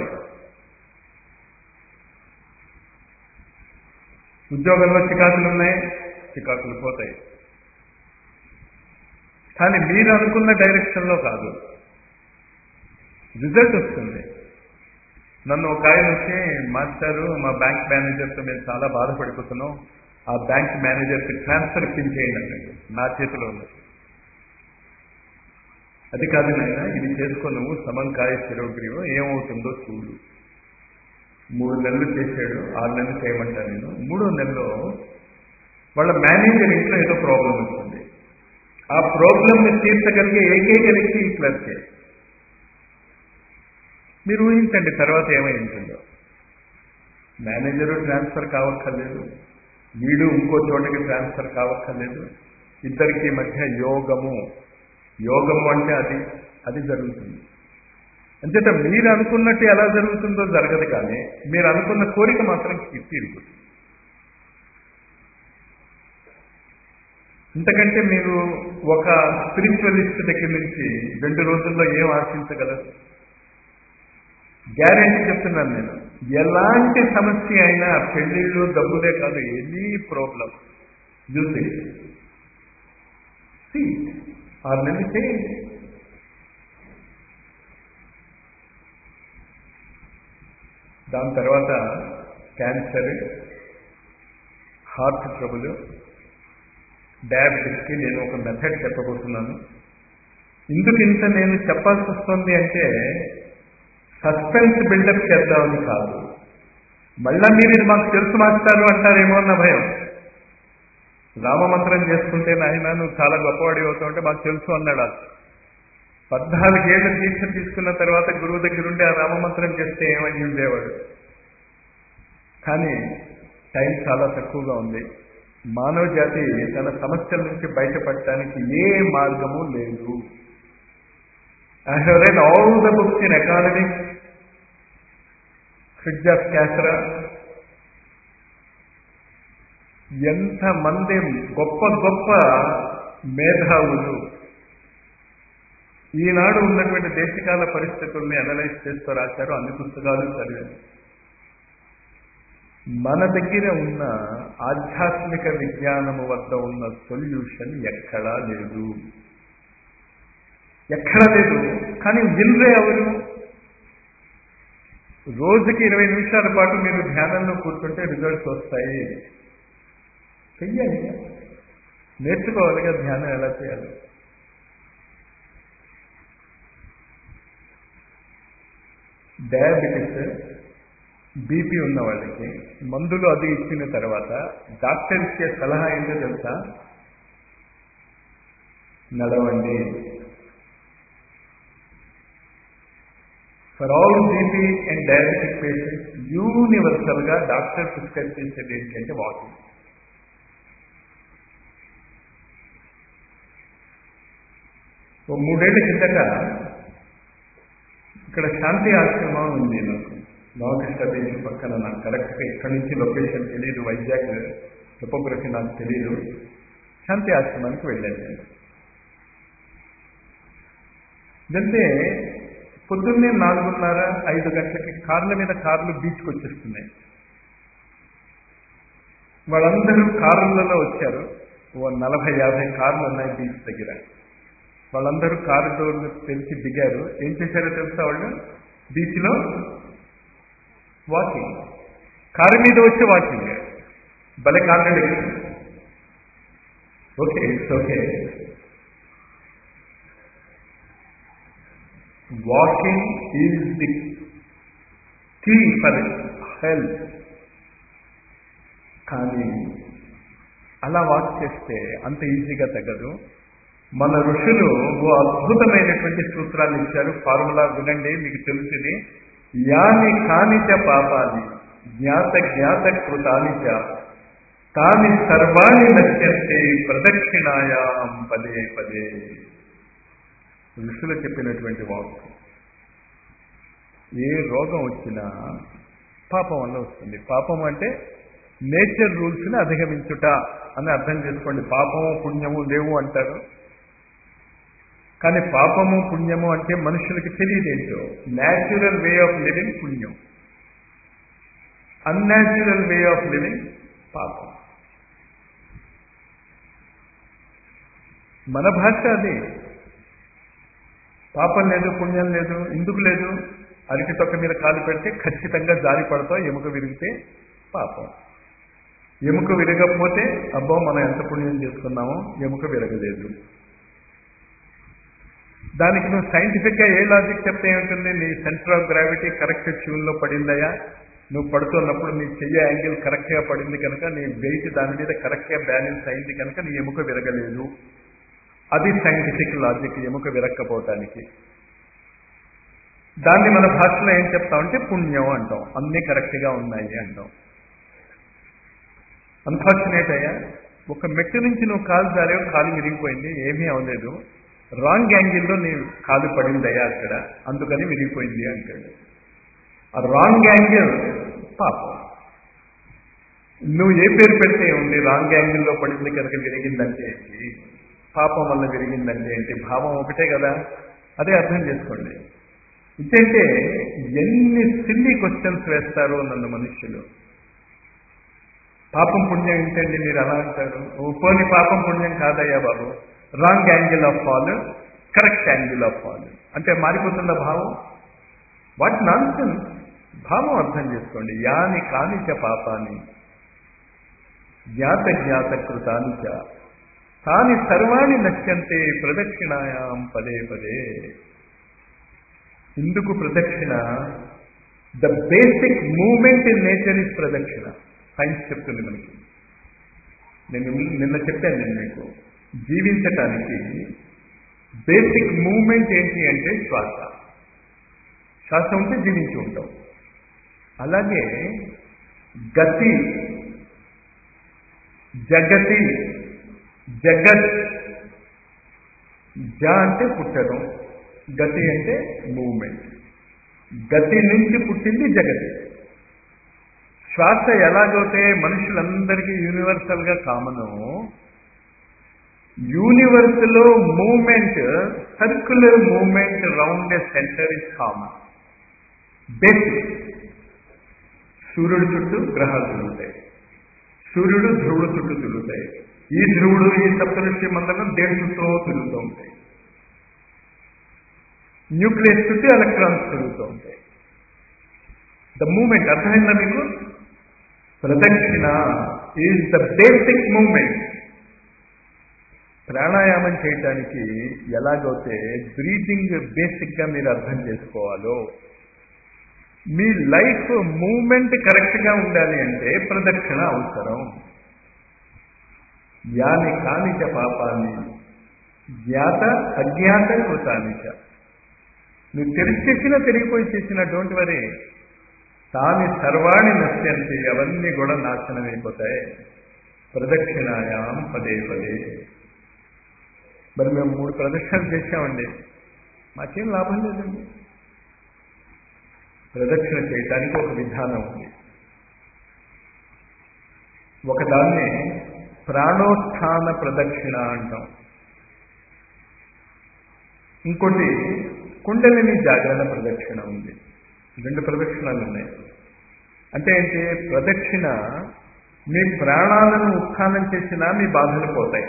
[SPEAKER 1] ఉద్యోగంలో చికాకులు ఉన్నాయి చికాకులు పోతాయి కానీ మీరు అనుకున్న డైరెక్షన్లో కాదు రిజల్ట్ వస్తుంది నన్ను ఒక ఆయన వచ్చి మాస్టారు మా బ్యాంక్ మేనేజర్తో మేము చాలా బాధపడిపోతున్నాం ఆ బ్యాంక్ మేనేజర్కి ట్రాన్స్ఫర్ ఇప్పించేయండి అన్నాడు నా చేతిలో ఉన్నది అది కాదు నాయన ఇది చేసుకో నువ్వు సమంకాయ శిరోగ్రీవం ఏమవుతుందో చూడు మూడు నెలలు చేశాడు ఆరు నెలలు చేయమంటాను నేను మూడో నెలలో వాళ్ళ మేనేజర్ ఇంట్లో ఏదో ప్రాబ్లం వచ్చింది ఆ ప్రాబ్లంని తీర్చగలిగే ఏకైక వ్యక్తి ఈ క్లర్కే మీరు ఊహించండి తర్వాత ఏమై ఉంటుందో మేనేజరు ట్రాన్స్ఫర్ కావక్కర్లేదు వీడు ఇంకో చోటకి ట్రాన్స్ఫర్ కావక్కర్లేదు ఇద్దరికి మధ్య యోగము యోగము అంటే అది అది జరుగుతుంది అంచేత మీరు అనుకున్నట్టు ఎలా జరుగుతుందో జరగదు కానీ మీరు అనుకున్న కోరిక మాత్రం తీరుగుతుంది ఇంతకంటే మీరు ఒక స్పిరిచువలిస్ట్ దగ్గర నుంచి రెండు రోజుల్లో ఏం ఆశించగలరు గ్యారెంటీ చెప్తున్నాను నేను ఎలాంటి సమస్య అయినా పెళ్లిళ్ళు డబ్బులే కాదు ఎనీ ప్రాబ్లం యూజ్ ఆరు నెలలు చేయండి దాని తర్వాత క్యాన్సర్ హార్ట్ ట్రబుల్ డయాబెటిస్కి నేను ఒక మెథడ్ చెప్పబోతున్నాను ఇందుకు ఇంత నేను చెప్పాల్సి వస్తుంది అంటే సస్పెన్స్ బిల్డప్ చేద్దామని కాదు మళ్ళా మీరు ఇది మాకు తెలుసు మాస్టారు అంటారేమో అన్న భయం రామమంత్రం చేసుకుంటే నాయన నువ్వు చాలా గొప్పవాడి అవుతావు అంటే మాకు తెలుసు అన్నాడు పద్నాలుగేళ్ల దీక్ష తీసుకున్న తర్వాత గురువు దగ్గర ఉండి ఆ రామమంత్రం చేస్తే ఏమని ఉండేవాడు కానీ టైం చాలా తక్కువగా ఉంది మానవ జాతి తన సమస్యల నుంచి బయటపడటానికి ఏ మార్గము లేదు I have read all the books in economics fridge of క్యాసరా ఎంతమంది గొప్ప గొప్ప మేధావులు ఈనాడు ఉన్నటువంటి దేశకాల పరిస్థితుల్ని అనలైజ్ చేస్తూ రాశారు అన్ని పుస్తకాలు చదివాను మన దగ్గర ఉన్న ఆధ్యాత్మిక విజ్ఞానము వద్ద ఉన్న సొల్యూషన్ ఎక్కడా లేదు ఎక్కడా లేదు కానీ వినరే ఎవరు రోజుకి ఇరవై నిమిషాల పాటు మీరు ధ్యానంలో కూర్చుంటే రిజల్ట్స్ వస్తాయి చెయ్యాలి నేర్చుకోవాలిగా ధ్యానం ఎలా చేయాలి డయాబెటిస్ బీపీ ఉన్న వాళ్ళకి మందులు అది ఇచ్చిన తర్వాత డాక్టర్ ఇచ్చే సలహా ఏంటో తెలుసా నడవండి for all BP and diabetic patients universal గా డాక్టర్ ప్రిస్క్రైబ్ చేసేది ఏంటంటే వాకింగ్ ఓ మూడేళ్ల కిందట ఇక్కడ శాంతి ఆశ్రమం ఉంది నాకు రామకృష్ణ బీచ్ పక్కన నాకు కరెక్ట్గా ఇక్కడి నుంచి లొకేషన్ తెలియదు వైజాగ్ టొపోగ్రఫీ నాకు తెలియదు శాంతి ఆశ్రమానికి వెళ్ళాను నేను వెళ్తే పొద్దున్నే నాలుగున్నర ఐదు గంటలకి కార్ల మీద కార్లు బీచ్కి వచ్చేస్తున్నాయి వాళ్ళందరూ కార్లలో వచ్చారు ఓ నలభై యాభై కార్లు ఉన్నాయి బీచ్ దగ్గర వాళ్ళందరూ కారు డోర్లు తెరిచి దిగారు ఏం చేశారో తెలుసా వాళ్ళు బీచ్లో వాకింగ్ కారు మీద వచ్చి వాకింగ్ భలే కారణం okay it's okay walking is the key for health కానీ అలా వాక్ చేస్తే అంత ఈజీగా తగ్గదు మన ఋషులు ఓ అద్భుతమైనటువంటి సూత్రాలు ఇచ్చారు ఫార్ములా వినండి మీకు తెలుసుది యాని కానిచ పాపాని జ్ఞాత జ్ఞాత కృతానిచ తాని సర్వాణి నశ్యంతే ప్రదక్షిణాయాం పదే పదే ఋషులు చెప్పినటువంటి వాక్ ఏ రోగం వచ్చినా పాపం వల్ల వస్తుంది పాపం అంటే నేచర్ రూల్స్ని అధిగమించుట అని అర్థం చేసుకోండి పాపము పుణ్యము లేవు అంటారు కానీ పాపము పుణ్యము అంటే మనుషులకి తెలియదేంటో న్యాచురల్ వే ఆఫ్ లివింగ్ పుణ్యం అన్యాచురల్ వే ఆఫ్ లివింగ్ పాపం మన భాష అది పాపం లేదు పుణ్యం లేదు ఎందుకు లేదు అరటి తొక్క మీద కాలు పెడితే ఖచ్చితంగా జారి పడతావు ఎముక విరిగితే పాపం ఎముక విరగకపోతే అబ్బో మనం ఎంత పుణ్యం చేసుకున్నామో ఎముక విరగలేదు దానికి నువ్వు సైంటిఫిక్గా ఏ లాజిక్ చెప్తే ఏమిటంది నీ సెంటర్ ఆఫ్ గ్రావిటీ కరెక్ట్ ట్యూన్లో పడిందయా నువ్వు పడుతున్నప్పుడు నీ చెయ్యి యాంగిల్ కరెక్ట్గా పడింది కనుక నీ వెయిట్ దాని మీద కరెక్ట్గా బ్యాలెన్స్ అయింది కనుక నీ ఎముక విరగలేదు అది సైంటిఫిక్ లాజిక్ ఎముక విరక్కపోవటానికి దాన్ని మన భాషలో ఏం చెప్తామంటే పుణ్యం అంటాం అన్నీ కరెక్ట్గా ఉన్నాయి అంటాం అన్ఫార్చునేట్ అయ్యా ఒక మెట్టు నుంచి నువ్వు కాలు జారేవు కాలు విరిగిపోయింది ఏమీ అవ్వలేదు రాంగ్ యాంగిల్లో నీ కాలు పడిందయ్యా అక్కడ అందుకని విరిగిపోయింది అంటాడు ఆ రాంగ్ యాంగిల్ పాపం నువ్వు ఏ పేరు పెడితే ఉంది రాంగ్ యాంగిల్లో పడింది కనుక విరిగిందంటే ఏంటి పాపం వల్ల విరిగిందంటే ఏంటి భావం ఒకటే కదా అదే అర్థం చేసుకోండి ఇంకంటే ఎన్ని సిల్లీ క్వశ్చన్స్ వేస్తారో నన్ను మనుష్యులు పాపం పుణ్యం ఏంటండి మీరు అలా అంటారు పోని పాపం పుణ్యం కాదయ్యా బాబు wrong angle of fall correct angle of fall అంటే మారిపోతుందా భావం వాట్ నాన్ భావం అర్థం చేసుకోండి యాని కానిచ పాపాని జ్ఞాత జ్ఞాత కృతానిచ తాని సర్వాణి నశ్యంతే ప్రదక్షిణాయాం పదే పదే ఇందుకు ప్రదక్షిణ the basic moment in nature is ప్రదక్షిణ సైన్స్ చెప్తుంది మనకి నేను నిన్న చెప్పాను నేను మీకు జీవించటానికి బేసిక్ మూమెంట్ ఏంటి అంటే శ్వాస శ్వాస ఉంటే జీవించి ఉంటాం అలాగే గతి జగతి జగత్ జ అంటే పుట్టడం గతి అంటే మూమెంట్ గతి నుంచి పుట్టింది జగతి శ్వాస ఎలాగైతే మనుషులందరికీ యూనివర్సల్ గా కామను యూనివర్స్ లో moment circular moment round a centre is common basic సూర్యుడు చుట్టూ గ్రహాలు తిరుగుతాయి సూర్యుడు ధ్రువుడు చుట్టూ తిరుగుతాయి ఈ ధ్రువుడు ఈ సప్తఋషి మండలం దేని చుట్టూ తిరుగుతూ ఉంటాయి న్యూక్లియస్ చుట్టూ ఎలక్ట్రాన్స్ తిరుగుతూ ఉంటాయి ద మూమెంట్ అర్థమైందా మీకు ప్రదక్షిణ ఈజ్ ద బేసిక్ మూమెంట్ ప్రాణాయామం చేయటానికి ఎలాగైతే బ్రీతింగ్ బేసిక్ గా మీరు అర్థం చేసుకోవాలో మీ లైఫ్ మూమెంట్ కరెక్ట్ గా ఉండాలి అంటే ప్రదక్షిణ అవసరం యాని కానిచ పాపాన్ని జ్ఞాత అజ్ఞాత కృతానిచ నువ్వు తెలిసి చేసినా తెలియపోయి చేసిన డోంట్ వరీ తాని సర్వాణి నశ్యంతి అవన్నీ కూడా నాశనం అయిపోతాయి ప్రదక్షిణాయాం పదే పదే మరి మేము మూడు ప్రదక్షిణలు చేశామండి మాకేం లాభం లేదండి ప్రదక్షిణ చేయటానికి ఒక విధానం ఉంది ఒకదాన్ని ప్రాణోత్థాన ప్రదక్షిణ అంటాం ఇంకోటి కుండలిని జాగరణ ప్రదక్షిణ ఉంది రెండు ప్రదక్షిణాలు ఉన్నాయి అంటే ఏంటి ప్రదక్షిణ మీ ప్రాణాలను ఉత్థానం చేసినా మీ బాధలు పోతాయి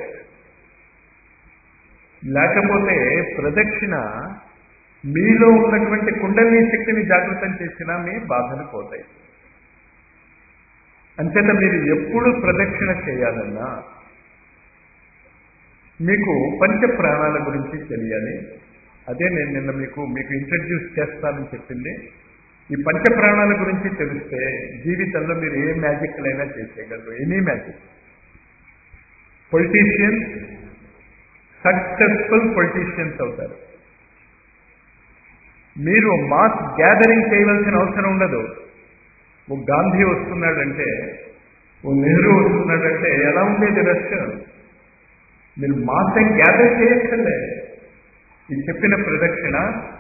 [SPEAKER 1] లేకపోతే ప్రదక్షిణ మీలో ఉన్నటువంటి కుండలిని శక్తిని జాగృతం చేసినా మీ బాధలు పోతాయి అంచేత మీరు ఎప్పుడు ప్రదక్షిణ చేయాలన్నా మీకు పంచ ప్రాణాల గురించి తెలియాలి అదే నేను నిన్న మీకు మీకు ఇంట్రడ్యూస్ చేస్తానని చెప్పింది ఈ పంచ ప్రాణాల గురించి తెలిస్తే జీవితంలో మీరు ఏ మ్యాజిక్లైనా చేసేయగలరు any magic politicians successful politicians అవుతారు మీరు మాస్ గ్యాదరింగ్ చేయవలసిన అవసరం ఉండదు ఓ గాంధీ వస్తున్నాడంటే ఓ నెహ్రూ వస్తున్నాడంటే ఎలా ఉండేది రెస్ట్ మీరు మాస్ గ్యాదర్ చేయక్కర్లే ఈ చెప్పిన ప్రదక్షిణ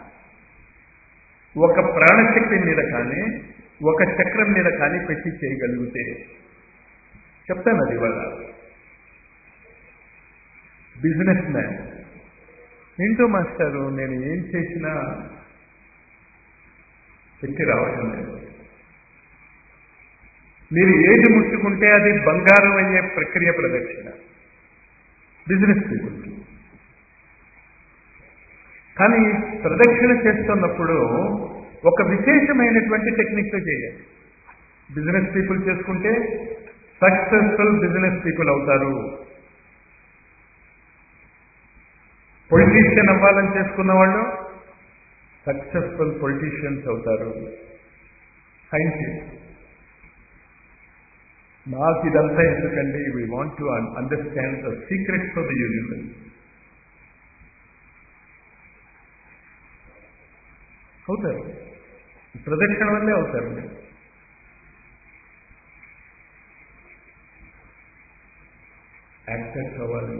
[SPEAKER 1] ఒక ప్రాణశక్తి మీద కానీ ఒక చక్రం మీద కానీ పెట్టి చేయగలిగితే చెప్తాను అది ఇవాళ బిజినెస్ మ్యాన్ ఏంటో మాస్టారు నేను ఏం చేసినా శక్తి రావటం లేదు మీరు ఏది ముట్టుకుంటే అది బంగారం అయ్యే ప్రక్రియ ప్రదక్షిణ బిజినెస్ పీపుల్ కానీ ప్రదక్షిణ చేస్తున్నప్పుడు ఒక విశేషమైనటువంటి టెక్నిక్తో చేయాలి బిజినెస్ పీపుల్ చేసుకుంటే సక్సెస్ఫుల్ బిజినెస్ పీపుల్ అవుతారు పొలిటీషియన్ అవ్వాలని చేసుకున్న వాళ్ళు సక్సెస్ఫుల్ పొలిటీషియన్స్ అవుతారు సైంటిస్ట్ నాకు ఇదంతా ఎందుకండి we want to understand the secrets of the universe అవుతారు ప్రదక్షిణ వల్లే అవుతారు మీరు యాక్టర్స్ అవ్వాలి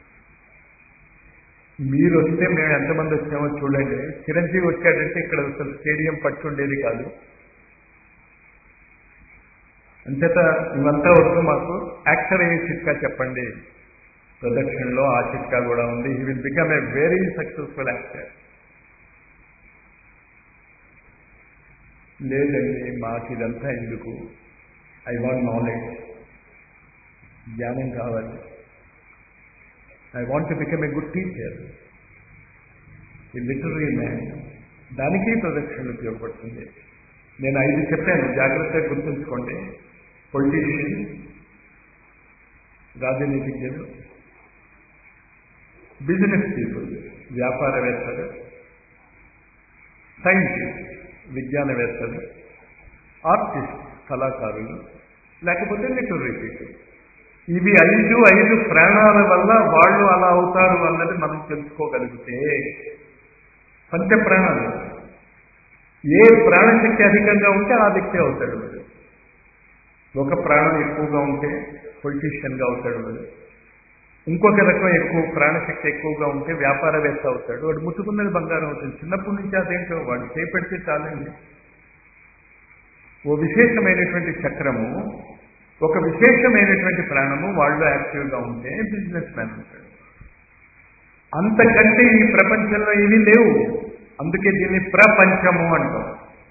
[SPEAKER 1] మీరు వస్తే మేము ఎంతమంది వచ్చామో చూడండి చిరంజీవి వచ్చాడంటే ఇక్కడ అసలు స్టేడియం పట్టుండేది కాదు అంచేత ఇవంతా వద్దు మాకు యాక్టర్ అయ్యే చిట్కా చెప్పండి ప్రదక్షిణలో ఆ చిట్కా కూడా ఉంది he will become a very successful actor లేదండి మాకు ఇదంతా ఎందుకు ఐ వాంట్ నాలెడ్జ్ జ్ఞానం కావాలి I want to become a good teacher ఈ లిటరీ మ్యాన్ దానికి ప్రదక్షిణ ఉపయోగపడుతుంది నేను ఐదు చెప్పాను జాగ్రత్తగా గుర్తుంచుకోండి పొలిటీషియన్ రాజనీతిజ్ఞులు బిజినెస్ పీపుల్ వ్యాపారవేత్తలు సైంటిస్ట్ విజ్ఞానవేత్తలు ఆర్టిస్ట్ కళాకారులు లేకపోతే లిటరీ పీపుల్ ఇవి ఐదు ఐదు ప్రాణాల వల్ల వాళ్ళు అలా అవుతారు అన్నది మనం తెలుసుకోగలిగితే పంచ ప్రాణాలు ఏ ప్రాణశక్తి అధికంగా ఉంటే ఆ వ్యక్తి అవుతాడు వాడు ఒక ప్రాణం ఎక్కువగా ఉంటే పొలిటీషియన్గా అవుతాడు వాడు ఇంకొక రకం ఎక్కువ ప్రాణశక్తి ఎక్కువగా ఉంటే వ్యాపారవేత్త అవుతాడు వాడు ముట్టుకున్నది బంగారం అవుతుంది చిన్నప్పటి నుంచి అదేంటో వాడు చేపెడితే చాలండి ఓ విశేషమైనటువంటి చక్రము ఒక విశేషమైనటువంటి ప్రాణము వాళ్ళు యాక్టివ్గా ఉంటే బిజినెస్ మ్యాన్ ఉంటాడు అంతకంటే ఈ ప్రపంచంలో ఇవి లేవు అందుకే దీన్ని ప్రపంచము అంటాం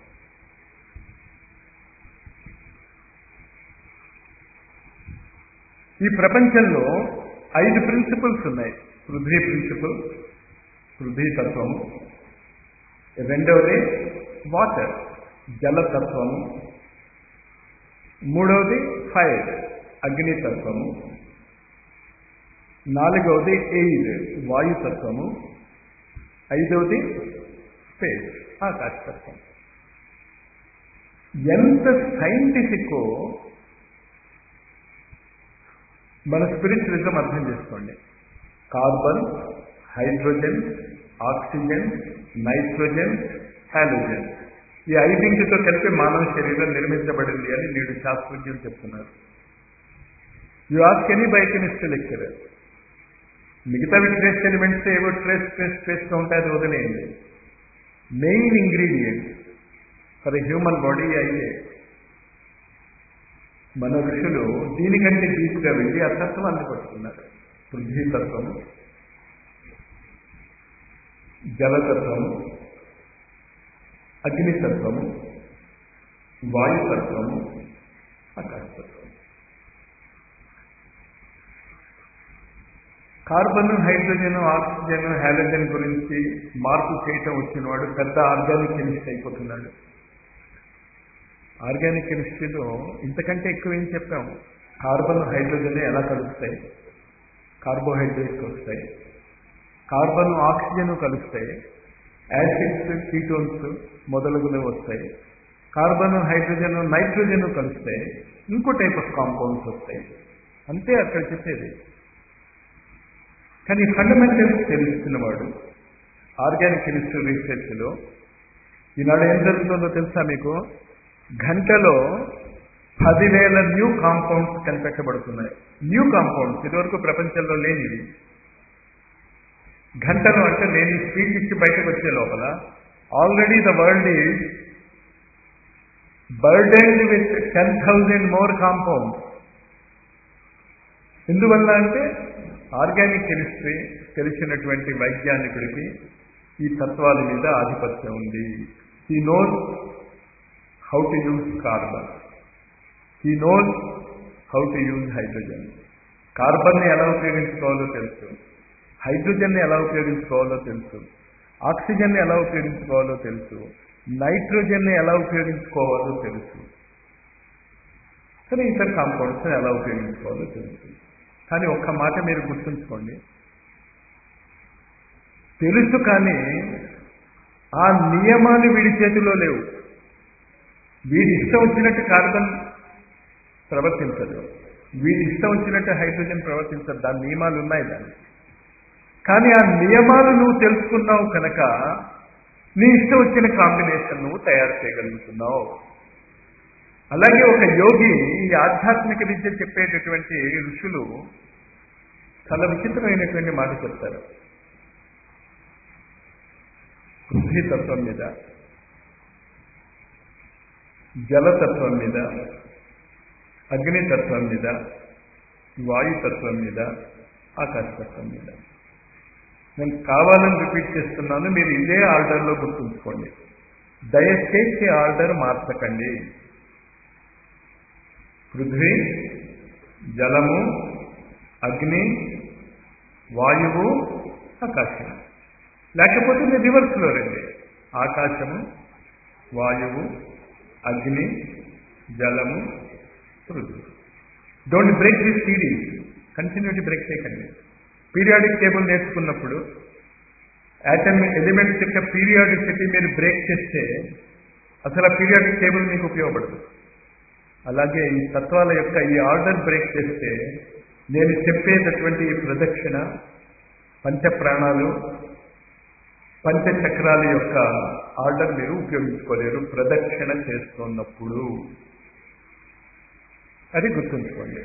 [SPEAKER 1] ఈ ప్రపంచంలో ఐదు ప్రిన్సిపల్స్ ఉన్నాయి పృథ్వీ ప్రిన్సిపల్ పృథ్వీ తత్వము రెండవది వాటర్ జలతత్వము మూడవది ఫైర్ అగ్నితత్వము నాలుగవది ఎయిర్ వాయుతత్వము ఐదవది స్పేస్ ఆకాశతత్వం ఎంత సైంటిఫిక్ మన స్పిరిచువలిజం అర్థం చేసుకోండి carbon hydrogen oxygen nitrogen halogen ఈ ఐదింటితో కలిపి మానవ శరీరం నిర్మించబడింది అని నేడు శాస్త్రజ్ఞులు చెప్తున్నారు you ask any biochemistry lecturer మిగతావి ట్రేస్ ఎలిమెంట్స్ ఏవో ట్రేస్ ట్రేస్ ట్రేస్గా ఉంటాయి అది వదిలేయండి main ingredient for human body అయ్యే మన ఋషులు దీనికంటే డీప్గా వెళ్ళి ఆ తత్వాన్ని పట్టుకున్నారు పృథ్వీ తత్వము జలతత్వము అగ్నితత్వము వాయుతత్వము ఆకాశతత్వము కార్బన్ హైడ్రోజన్ ఆక్సిజన్ హ్యాలోజన్ గురించి మార్పు చేయటం వచ్చిన వాడు పెద్ద ఆర్గానిక్ కెమిస్ట్ అయిపోతున్నాడు ఆర్గానిక్ కెమిస్ట్రీలో ఇంతకంటే ఎక్కువ ఏం చెప్పాము కార్బన్ హైడ్రోజన్ ఎలా కలుస్తాయి కార్బోహైడ్రేట్స్ వస్తాయి కార్బన్ ఆక్సిజన్ కలుస్తాయి యాసిడ్స్ కీటోన్స్ మొదలగునవి వస్తాయి కార్బన్ హైడ్రోజన్ నైట్రోజన్ కలుస్తాయి ఇంకో టైప్ ఆఫ్ కాంపౌండ్స్ వస్తాయి అంతే అక్కడ చెప్పేది కానీ ఫండమెంటల్స్ తెలుస్తున్నవాడు ఆర్గానిక్ కెమిస్ట్రీ రీసెర్చ్లో ఈనాడు ఏం జరుగుతుందో తెలుసా మీకు గంటలో పదివేల న్యూ కాంపౌండ్స్ కనిపెట్టబడుతున్నాయి న్యూ కాంపౌండ్స్ ఇదివరకు ప్రపంచంలో లేనివి గంటలు అంటే నేను స్పీచ్ ఇచ్చి బయటకు వచ్చే లోపల already the world is burdened with ten thousand more compound ఎందువల్ల అంటే ఆర్గానిక్ కెమిస్ట్రీ తెలిసినటువంటి వైజ్ఞానికుడికి ఈ తత్వాల మీద ఆధిపత్యం ఉంది he knows how to use carbon he knows how to use hydrogen కార్బన్ని ఎలా ఉపయోగించుకోవాలో తెలుసు హైడ్రోజన్ని ఎలా ఉపయోగించుకోవాలో తెలుసు ఆక్సిజన్ని ఎలా ఉపయోగించుకోవాలో తెలుసు నైట్రోజన్ని ఎలా ఉపయోగించుకోవాలో తెలుసు సరే ఇతర కాంపౌండ్స్ని ఎలా ఉపయోగించుకోవాలో తెలుసు కానీ ఒక్క మాట మీరు గుర్తుంచుకోండి తెలుసు కానీ ఆ నియమాలు వీడి చేతిలో లేవు వీడి ఇష్టం వచ్చినట్టు కార్బన్ ప్రవర్తించదు వీడి ఇష్టం వచ్చినట్టు హైడ్రోజన్ ప్రవర్తించదు దాని నియమాలు ఉన్నాయి దానికి కానీ ఆ నియమాలు నువ్వు తెలుసుకున్నావు కనుక నీ ఇష్టం వచ్చిన కాంబినేషన్ నువ్వు తయారు చేయగలుగుతున్నావు అలాగే ఒక యోగి ఈ ఆధ్యాత్మిక విద్య చెప్పేటటువంటి ఋషులు చాలా విచిత్రమైనటువంటి మాట చెప్తారు పృథ్వీతత్వం మీద జలతత్వం మీద అగ్నితత్వం మీద వాయుతత్వం మీద ఆకాశతత్వం మీద నేను కావాలని రిపీట్ చేస్తున్నాను మీరు ఇదే ఆర్డర్లో గుర్తుంచుకోండి దయచేసి ఆర్డర్ మార్చకండి పృథ్వీ జలము అగ్ని వాయువు ఆకాశం లేకపోతే మీరు రివర్స్లో రండి ఆకాశము వాయువు అగ్ని జలము పృథ్వీ don't break this series continuity break చేయకండి పీరియాడిక్ టేబుల్ నేర్చుకున్నప్పుడు యాటమ్ ఎలిమెంట్స్ యొక్క పీరియాడిసిటీ మీరు బ్రేక్ చేస్తే అసలు ఆ పీరియాడిక్ టేబుల్ మీకు ఉపయోగపడదు అలాగే ఈ తత్వాల యొక్క ఈ ఆర్డర్ బ్రేక్ చేస్తే నేను చెప్పేటటువంటి ఈ ప్రదక్షిణ పంచప్రాణాలు పంచచక్రాల యొక్క ఆర్డర్ మీరు ఉపయోగించుకోలేరు ప్రదక్షిణ చేస్తున్నప్పుడు అది గుర్తుంచుకోండి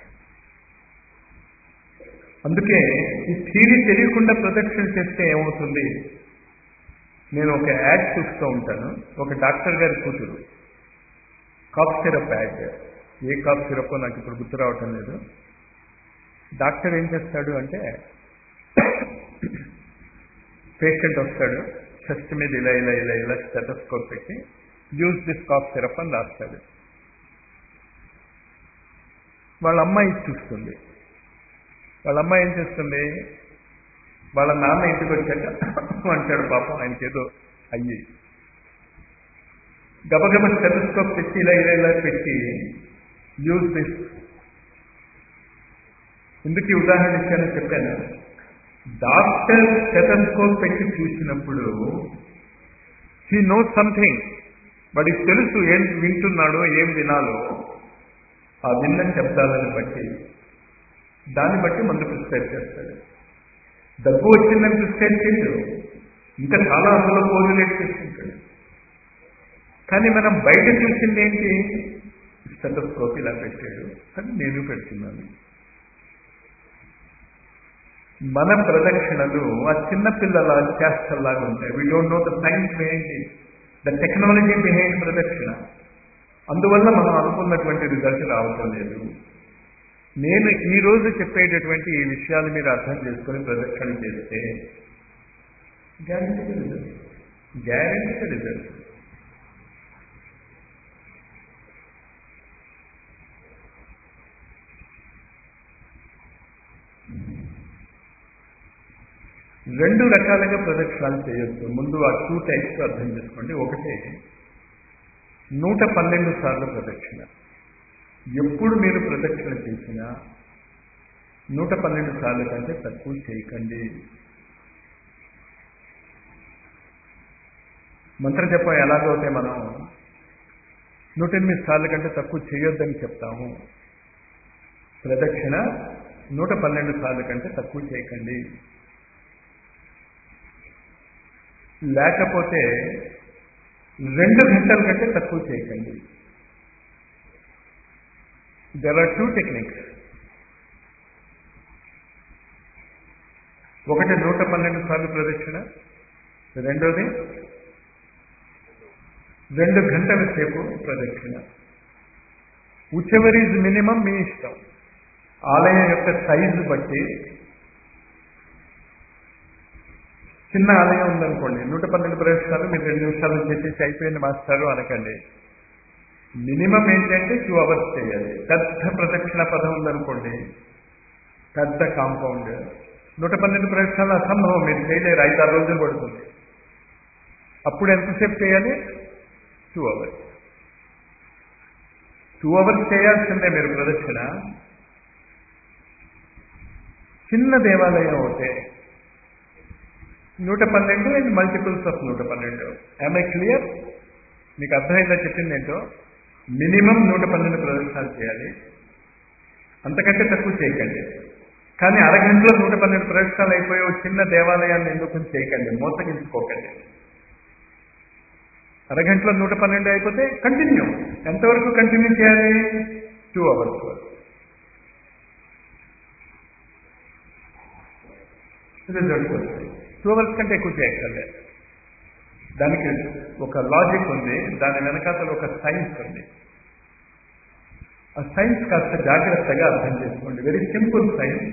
[SPEAKER 1] అందుకే ఈ థీరీ తెలియకుండా ప్రదక్షిణ చేస్తే ఏమవుతుంది నేను ఒక యాడ్ చూస్తూ ఉంటాను ఒక డాక్టర్ గారి కూతురు cough syrup ad a cough syrup నాకు ఇప్పుడు గుర్తు రావటం లేదు డాక్టర్ ఏం చేస్తాడు అంటే పేషెంట్ వస్తాడు చెస్ట్ మీద ఇలా ఇలా ఇలా ఇలా స్టెటస్కోప్ పెట్టి యూజ్ దిస్ కాఫ్ సిరప్ అని రాస్తాడు వాళ్ళ అమ్మాయి చూస్తుంది వాళ్ళ అమ్మాయి ఏం చేస్తుంది వాళ్ళ నాన్న ఇంటికి వచ్చాక అంటాడు పాపం ఆయనకి ఏదో అయ్యి గబగబ స్టెటస్కోప్ పెట్టి ఇలా ఇలా ఇలా పెట్టి యూజ్ దిస్ ఎందుకు ఈ ఉదాహరణ ఇచ్చానో చెప్పాను డాక్టర్ స్టెటస్కోప్ పెట్టి చూసినప్పుడు హీ నోస్ సంథింగ్ వాడికి తెలుసు ఏం వింటున్నాడో ఏం వినాలో ఆ విన్న శబ్దాలను బట్టి దాన్ని బట్టి మందు ప్రిస్క్రైబ్ చేస్తాడు దగ్గు వచ్చిందని ప్రిస్క్రైబ్ చేయడు ఇంకా చాలా అందులో కోరిలేట్ చేసుకుంటాడు కానీ మనం బయట చూసింది ఏంటి స్టెటస్కోప్ ఇలా పెట్టాడు అని నేను పెడుతున్నాను మన ప్రదక్షిణలు ఆ చిన్న పిల్లల చేష్టల్లాగా ఉంటాయి we don't know the science behind it the technology behind ప్రదక్షిణ అందువల్ల మనం అనుకున్నటువంటి రిజల్ట్ రావటం లేదు నేను ఈ రోజు చెప్పేటటువంటి ఈ విషయాలు మీరు అర్థం చేసుకొని ప్రదక్షిణ చేస్తే గ్యారంటీ రిజల్ట్ గ్యారంటీ రిజల్ట్ రెండు రకాలుగా ప్రదక్షిణాలు చేయొచ్చు ముందు ఆ టూ టైప్స్ అర్థం చేసుకోండి ఒకటే నూట పన్నెండు సార్లు ప్రదక్షిణ ఎప్పుడు మీరు ప్రదక్షిణ చేసినా నూట పన్నెండు సార్లు కంటే తక్కువ చేయకండి మంత్ర జపం ఎలాగైతే మనం నూట ఎనిమిది సార్లు కంటే తక్కువ చేయొద్దని చెప్తాము ప్రదక్షిణ నూట పన్నెండు సార్లు కంటే తక్కువ చేయకండి లేకపోతే రెండు గంటల కంటే తక్కువ చేయకండి దెర్ ఆర్ టూ టెక్నిక్స్ ఒకటి నూట పన్నెండు సార్లు ప్రదక్షిణ రెండోది రెండు గంటల సేపు ప్రదక్షిణ ఉచెవరీజ్ మినిమం మీ ఇష్టం ఆలయం యొక్క సైజు బట్టి చిన్న ఆలయం ఉందనుకోండి నూట పన్నెండు ప్రవేశాలు మీరు రెండు నిమిషాలు చేసేసి అయిపోయింది మాస్టారు అనకండి మినిమం ఏంటంటే టూ అవర్స్ చేయాలి పెద్ద ప్రదక్షిణ పదం ఉందనుకోండి పెద్ద కాంపౌండ్ నూట పన్నెండు ప్రవేశాలు అసంభవం మీరు చేయలేరు ఐదారు రోజులు పడుతుంది అప్పుడు ఎంతసేపు చేయాలి టూ అవర్స్ టూ అవర్స్ చేయాల్సిందే మీరు ప్రదక్షిణ చిన్న దేవాలయం అవుతే నూట పన్నెండు అండ్ మల్టిపుల్స్ ఆఫ్ నూట పన్నెండు ఐ క్లియర్ మీకు అర్థమైందా చెప్పింది ఏంటో మినిమం నూట పన్నెండు ప్రదర్శనలు చేయాలి అంతకంటే తక్కువ చేయకండి కానీ అరగంటలో నూట పన్నెండు ప్రదర్శనలు అయిపోయి ఒక చిన్న దేవాలయాన్ని ఎందుకు చేయకండి మోసగించుకోకండి అరగంటలో నూట పన్నెండు అయిపోతే కంటిన్యూ ఎంతవరకు కంటిన్యూ చేయాలి టూ అవర్స్ వరకు రిజల్ట్ వస్తుంది టూ అవర్స్ కంటే ఎక్కువ చేయక్కర్లేదు దానికి ఒక లాజిక్ ఉంది దాని వెనకాతల ఒక సైన్స్ ఉంది ఆ సైన్స్ కాస్త జాగ్రత్తగా అర్థం చేసుకోండి వెరీ సింపుల్ సైన్స్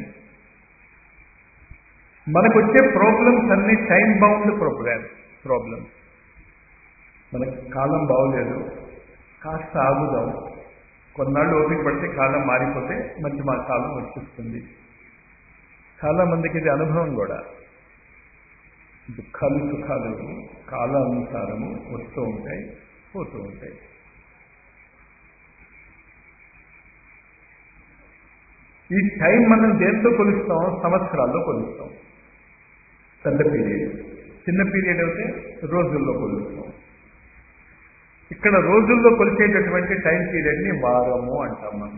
[SPEAKER 1] మనకు వచ్చే ప్రాబ్లమ్స్ అన్ని టైం బౌండ్ ప్రోగ్రామ్ ప్రాబ్లమ్స్ మనకి కాలం బాగోలేదు కాస్త ఆగుదాం కొన్నాళ్ళు ఓపిక పడితే కాలం మారిపోతే మంచి మా కాలం వచ్చేస్తుంది చాలా మందికి ఇది అనుభవం కూడా దుఃఖాలు సుఖాలు కాలానుసారము వస్తూ ఉంటాయి పోతూ ఉంటాయి ఈ టైం మనం దేంతో కొలుస్తాం సంవత్సరాల్లో కొలుస్తాం పెద్ద పీరియడ్ చిన్న పీరియడ్ అయితే రోజుల్లో కొలుస్తాం ఇక్కడ రోజుల్లో కొలిచేటటువంటి టైం పీరియడ్ని వారము అంటాం మనం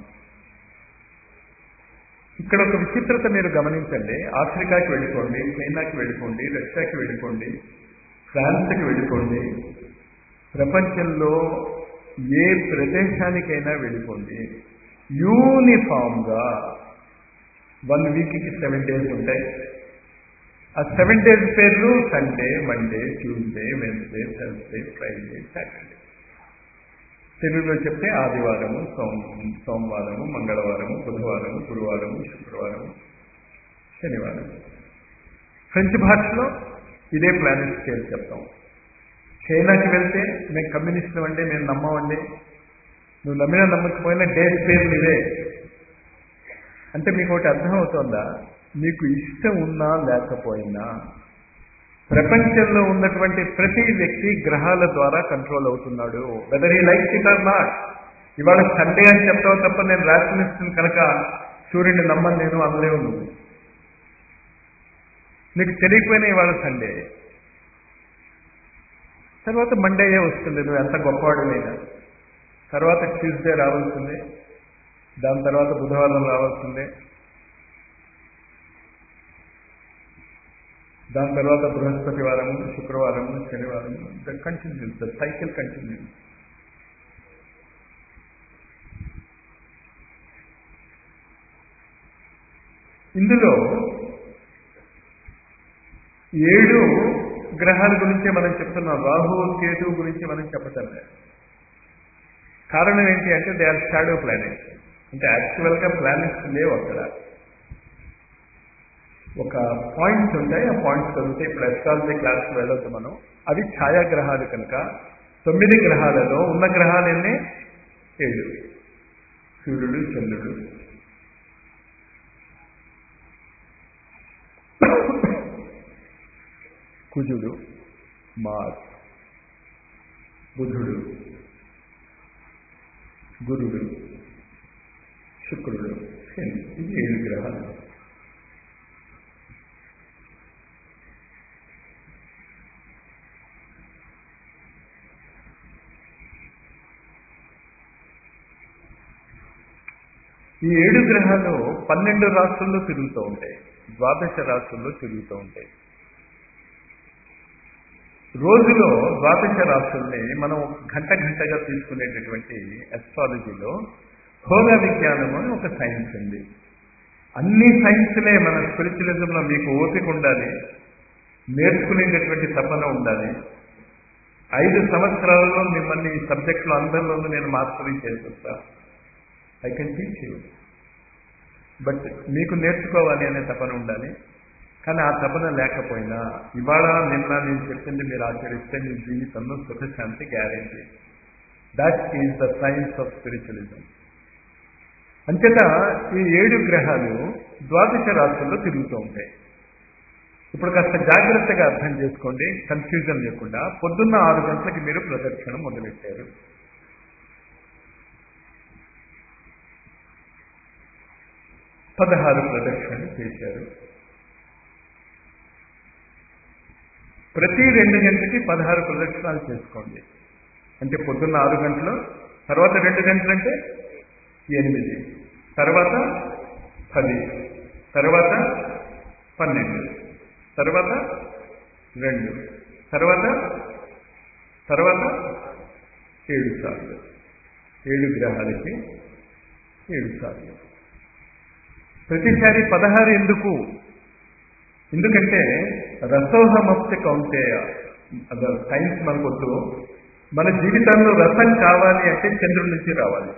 [SPEAKER 1] ఇక్కడ ఒక విచిత్రత మీరు గమనించండి ఆఫ్రికాకి వెళ్ళిపోండి చైనాకి వెళ్ళిపోండి రష్యాకి వెళ్ళిపోండి ఫ్రాన్స్కి వెళ్ళిపోండి ప్రపంచంలో ఏ ప్రదేశానికైనా వెళ్ళిపోండి యూనిఫామ్గా వన్ వీక్కి సెవెన్ డేస్ ఉంటాయి ఆ సెవెన్ డేస్ పేర్లు Sunday Monday Tuesday Wednesday Thursday Friday Saturday తెలుగులో చెప్తే ఆదివారము సోమ సోమవారము మంగళవారము బుధవారము గురువారము శుక్రవారము శనివారం ఫ్రెంచ్ భాషలో ఇదే ప్లానెట్ స్కేల్ చెప్తాం చైనాకి వెళ్తే మేము కమ్యూనిస్టులు అండి మేము నమ్మమండి నువ్వు నమ్మినా నమ్మకపోయినా డేట్ పేర్లు ఇదే అంటే మీకు ఒకటి అర్థమవుతోందా మీకు ఇష్టం ఉన్నా లేకపోయినా ప్రపంచంలో ఉన్నటువంటి ప్రతి వ్యక్తి గ్రహాల ద్వారా కంట్రోల్ అవుతున్నాడు whether he like it or not ఇవాళ సండే అని చెప్తావు తప్ప నేను రాత్రినిస్తుంది కనుక సూర్యుడిని నమ్మని నేను అనలేవు నువ్వు నీకు తెలియకపోయినా ఇవాళ సండే తర్వాత మండేయే వస్తుంది నువ్వు ఎంత గొప్పవాడినైనా తర్వాత ట్యూస్డే రావాల్సిందే దాని తర్వాత బుధవారం రావాల్సిందే దాని తర్వాత బృహస్పతి వారము శుక్రవారము శనివారము the continues the cycle continues ఇందులో ఏడు గ్రహాల గురించే మనం చెప్తున్నాం రాహు కేతు గురించి మనం చెప్పటం లేదు కారణం ఏంటి అంటే దే ఆర్ షాడో ప్లానెట్స్ అంటే యాక్చువల్గా ప్లానెట్స్ లేవు అక్కడ ఒక పాయింట్స్ ఉంటాయి ఆ పాయింట్స్ చదివితే ఇప్పుడు ఎస్ట్రాలజీ క్లాస్ వెళ్ళొద్దు మనం అవి ఛాయాగ్రహాలు కనుక తొమ్మిది గ్రహాలలో ఉన్న గ్రహాలు ఎన్ని ఏడు సూర్యుడు చంద్రుడు కుజుడు మార్స్ బుధుడు గురుడు శుక్రుడు శని ఇది ఏడు గ్రహాలు ఈ ఏడు గ్రహాలు పన్నెండు రాష్ట్రాల్లో తిరుగుతూ ఉంటాయి ద్వాదశ రాష్ట్రాల్లో తిరుగుతూ ఉంటాయి రోజులో ద్వాదశ రాష్ట్రాల్ని మనం గంట గంటగా తీసుకునేటటువంటి అస్ట్రాలజీలో హోరా విజ్ఞానం అని ఒక సైన్స్ ఉంది అన్ని సైన్స్లే మన స్పిరిచువలిజంలో మీకు ఓపిక ఉండాలి నేర్చుకునేటటువంటి తపన ఉండాలి ఐదు సంవత్సరాలలో మిమ్మల్ని ఈ సబ్జెక్టులో అందరిలోనూ నేను మాస్టరీ చేసేస్తా I can teach you but మీకు నేర్చుకోవాలి అనే తపన ఉండాలి కానీ ఆ తపన లేకపోయినా ఇవాళ నిన్న నేను చెప్పింది మీరు ఆచరిస్తే మీ జీవితంలో సుఖశాంతి guarantee that is the science of spiritualism అంతేత ఈ ఏడు గ్రహాలు ద్వాదశ రాశుల్లో తిరుగుతూ ఉంటాయి ఇప్పుడు కాస్త జాగ్రత్తగా అర్థం చేసుకోండి కన్ఫ్యూజన్ లేకుండా పొద్దున్న ఆరు గంటలకి మీరు ప్రదక్షిణ మొదలెట్టారు పదహారు ప్రదక్షిణలు చేశారు ప్రతి రెండు గంటలకి పదహారు ప్రదక్షిణాలు చేసుకోండి అంటే పొద్దున్న ఆరు గంటలు తర్వాత రెండు గంటలు అంటే ఎనిమిది తర్వాత పది తర్వాత పన్నెండు తర్వాత రెండు తర్వాత తర్వాత ఏడు సార్లు ఏడు గ్రహాలకి ఏడు సార్లు ప్రతిసారి పదహారు ఎందుకు ఎందుకంటే రసోహమప్తి కౌంటేయ అది సైన్స్ మనకొద్దు మన జీవితంలో రసం కావాలి అంటే చంద్రుడి నుంచి రావాలి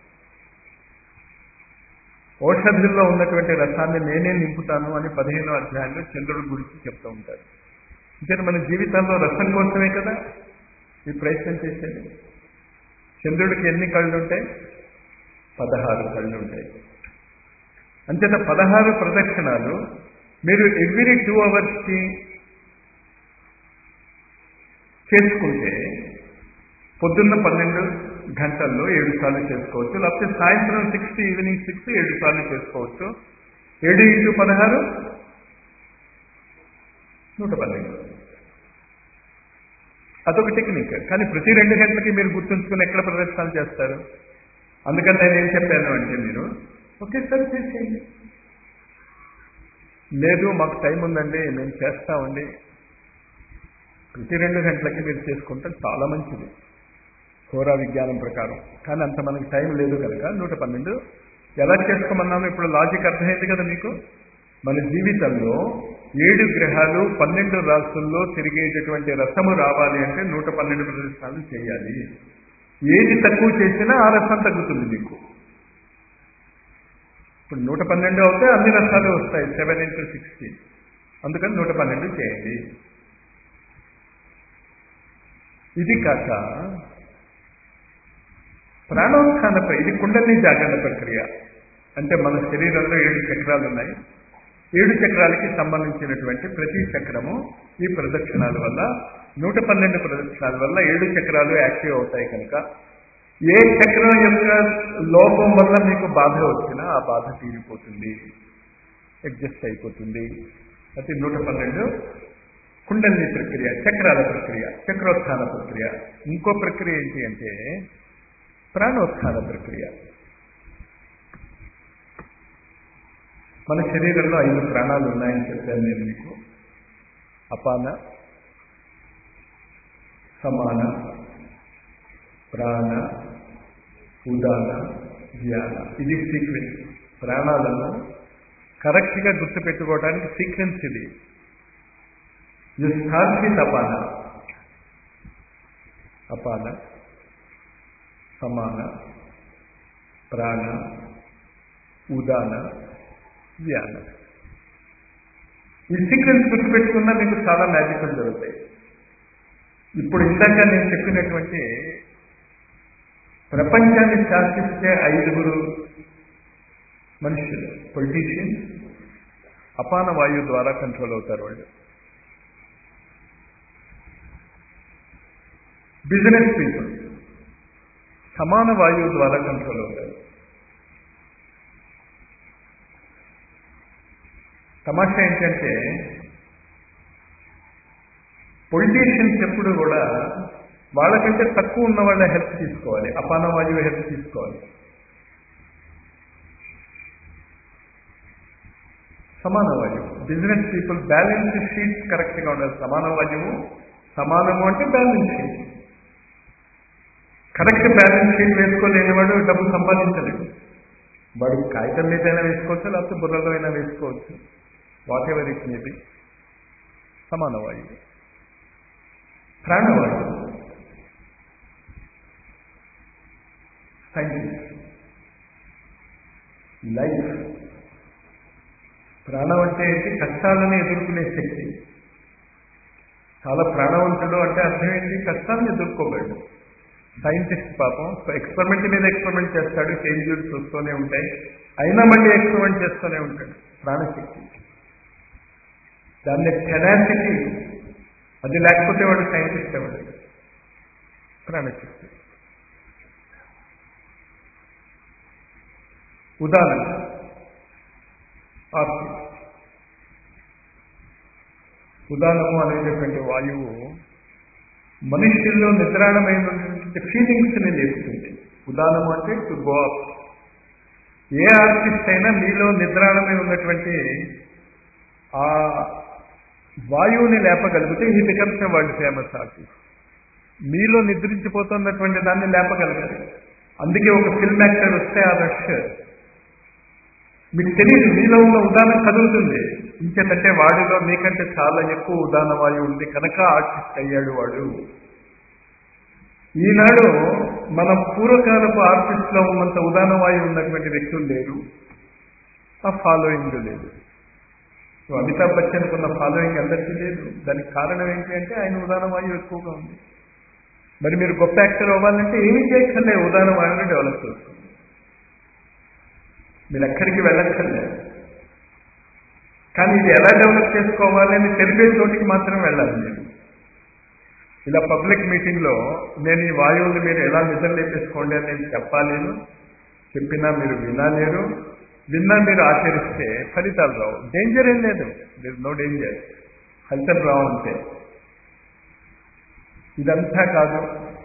[SPEAKER 1] ఔషధుల్లో ఉన్నటువంటి రసాన్ని నేనే నింపుతాను అని పదిహేనో అధ్యాయంలో చంద్రుడి గురించి చెప్తూ ఉంటారు అంటే మన జీవితంలో రసం కోసమే కదా ఈ ప్రయత్నం చేసేది చంద్రుడికి ఎన్ని కళ్ళు ఉంటాయి పదహారు కళ్ళు ఉంటాయి అంచేత పదహారు ప్రదక్షిణాలు మీరు ఎవ్రీ టూ అవర్స్కి చేసుకుంటే పొద్దున్న పన్నెండు గంటల్లో ఏడు సార్లు చేసుకోవచ్చు లేకపోతే సాయంత్రం సిక్స్ ఈవినింగ్ సిక్స్ ఏడు సార్లు చేసుకోవచ్చు ఏడు ఇంటూ పదహారు నూట పన్నెండు అదొక టెక్నిక్ కానీ ప్రతి రెండు గంటలకి మీరు గుర్తుంచుకుని ఎక్కడ ప్రదర్శనలు చేస్తారు అందుకని నేను ఏం చెప్పాను అంటే మీరు ఒకేసారి చేసేయండి లేదు మాకు టైం ఉందండి మేము చేస్తామండి ప్రతి రెండు గంటలకి మీరు చేసుకుంటే చాలా మంచిది హోరా విజ్ఞానం ప్రకారం కానీ అంత మనకి టైం లేదు కనుక నూట పన్నెండు ఎలా చేసుకోమన్నాము ఇప్పుడు లాజిక్ అర్థమైంది కదా మీకు మన జీవితంలో ఏడు గ్రహాలు పన్నెండు రాష్ట్రంలో తిరిగేటటువంటి రసము రావాలి అంటే నూట పన్నెండు ప్రదర్శనలు చేయాలి ఏది తక్కువ చేసినా ఆ రసం తగ్గుతుంది మీకు ఇప్పుడు నూట పన్నెండు అవుతే అన్ని రసాలు వస్తాయి సెవెన్ ఇంటూ సిక్స్టీన్ అందుకని నూట పన్నెండు చేయండి ఇది కాక ప్రాణోత్థాన ఇది కుండలి జాగరణ ప్రక్రియ అంటే మన శరీరంలో ఏడు చక్రాలు ఉన్నాయి ఏడు చక్రాలకి సంబంధించినటువంటి ప్రతి చక్రము ఈ ప్రదక్షిణాల వల్ల నూట పన్నెండు ప్రదక్షిణాల వల్ల ఏడు చక్రాలు యాక్టివ్ అవుతాయి కనుక ఏ చక్రం యొక్క లోపం వల్ల మీకు బాధ వచ్చినా ఆ బాధ తీరిపోతుంది అడ్జస్ట్ అయిపోతుంది అది నూట పన్నెండు కుండలి ప్రక్రియ చక్రాల ప్రక్రియ చక్రోత్థాన ప్రక్రియ ఇంకో ప్రక్రియ ఏంటి అంటే ప్రాణోత్థాన ప్రక్రియ మన శరీరంలో ఐదు ప్రాణాలు ఉన్నాయని చెప్పాను నేను మీకు అపాన సమాన ప్రాణ ఉదాన ధ్యాన ఇది సీక్వెన్స్ ప్రాణాలను కరెక్ట్గా గుర్తుపెట్టుకోవడానికి సీక్వెన్స్ ఇది యు స్టార్ట్ విత్ అపాన అపాన సమాన ప్రాణ ఉదాన ధ్యాన ఈ సీక్వెన్స్ గుర్తుపెట్టుకున్నా మీకు చాలా మ్యాజికల్ జరుగుతాయి ఇప్పుడు ఇందాక నేను చెప్పినటువంటి ప్రపంచాన్ని శాసిస్తే ఐదుగురు మనుషులు పొలిటీషియన్స్ అపాన వాయువు ద్వారా కంట్రోల్ అవుతారు వాళ్ళు బిజినెస్ పీపుల్ సమాన వాయువు ద్వారా కంట్రోల్ అవుతారు తమాషా ఏంటంటే పొలిటీషియన్స్ ఎప్పుడు కూడా వాళ్ళకంటే తక్కువ ఉన్న వాళ్ళ హెల్ప్ తీసుకోవాలి అపాన వాయువు హెల్ప్ తీసుకోవాలి సమాన వాయువు బిజినెస్ పీపుల్ బ్యాలెన్స్ షీట్ కరెక్ట్గా ఉండాలి సమాన వాయువు సమానము అంటే balance sheet correct balance sheet వేసుకోలేని వాడు డబ్బు సంపాదించలేడు వాడు కాగితం మీద అయినా వేసుకోవచ్చు లేకపోతే బుర్రలో అయినా వేసుకోవచ్చు వాట్ ఎవర్ ఇట్ మేబీ సమాన వాయువు ప్రాణవాయువు సైన్స్ లైఫ్ ప్రాణం అంటే ఏంటి కష్టాలను ఎదుర్కొనే శక్తి చాలా ప్రాణవంతుడు అంటే అర్థం ఏంటి కష్టాలను ఎదుర్కోగలడు సైంటిస్ట్ పాపం ఎక్స్పెరిమెంట్ మీద ఎక్స్పెరిమెంట్ చేస్తాడు ఫెయిల్యూర్స్ వస్తూనే ఉంటాయి అయినా మళ్ళీ ఎక్స్పెరిమెంట్ చేస్తూనే ఉంటాడు ప్రాణశక్తి దాన్ని టెనాసిటీ అది లేకపోతే వాడు సైంటిస్ట్ అవ్వడు ప్రాణశక్తి ఉదాహరణ ఆర్తి ఉదాహరణము అనేటటువంటి వాయువు మనుష్యుల్లో నిద్రాణమైనటువంటి ఫీలింగ్స్ ని లేపుతుంది ఉదాహరణము అంటే to go up a artist అయినా మీలో నిద్రాణమై ఉన్నటువంటి ఆ వాయువుని లేపగలిగితే ఈ బికమ్స్ వరల్డ్ ఫేమస్ ఆర్టిస్ట్ మీలో నిద్రించిపోతున్నటువంటి దాన్ని లేపగలగాలి అందుకే ఒక ఫిల్మ్ యాక్టర్ వస్తే ఆ రష్ మీకు తెలియదు మీలో ఉన్న ఉదాహరణ కదులుతుంది ఇంకేంటంటే వాడిలో మీకంటే చాలా ఎక్కువ ఉదాహరణ వాయువు ఉంది కనుక ఆర్టిస్ట్ అయ్యాడు వాడు ఈనాడు మన పూర్వకాలపు ఆర్టిస్ట్ లో ఉన్నంత ఉదాహరణ వాయువు ఉన్నటువంటి వ్యక్తులు లేరు ఆ ఫాలోయింగ్ లేదు సో అమితాబ్ బచ్చన్ ఉన్న ఫాలోయింగ్ అందరికీ లేదు దానికి కారణం ఏంటి అంటే ఆయన ఉదాహరణ వాయువు ఎక్కువగా ఉంది మరి మీరు గొప్ప యాక్టర్ అవ్వాలంటే ఏమీ చేయక్కర్లే ఉదాహరణ వాయువుని డెవలప్ చేసుకోండి మీరు ఎక్కడికి వెళ్ళక్కర్లేదు కానీ ఇది ఎలా డెవలప్ చేసుకోవాలి అని తెలిపే చోటికి మాత్రం వెళ్ళాలి నేను ఇలా పబ్లిక్ మీటింగ్లో నేను ఈ వాయువుని మీరు ఎలా నిద్ర లేపేసుకోండి అని నేను చెప్పాలేను చెప్పినా మీరు వినాలేరు విన్నా మీరు ఆచరిస్తే ఫలితాలు రావు డేంజర్ ఏం లేదు దిర్ నో డేంజర్ ఫలితం రావు అంతే ఇదంతా కాదు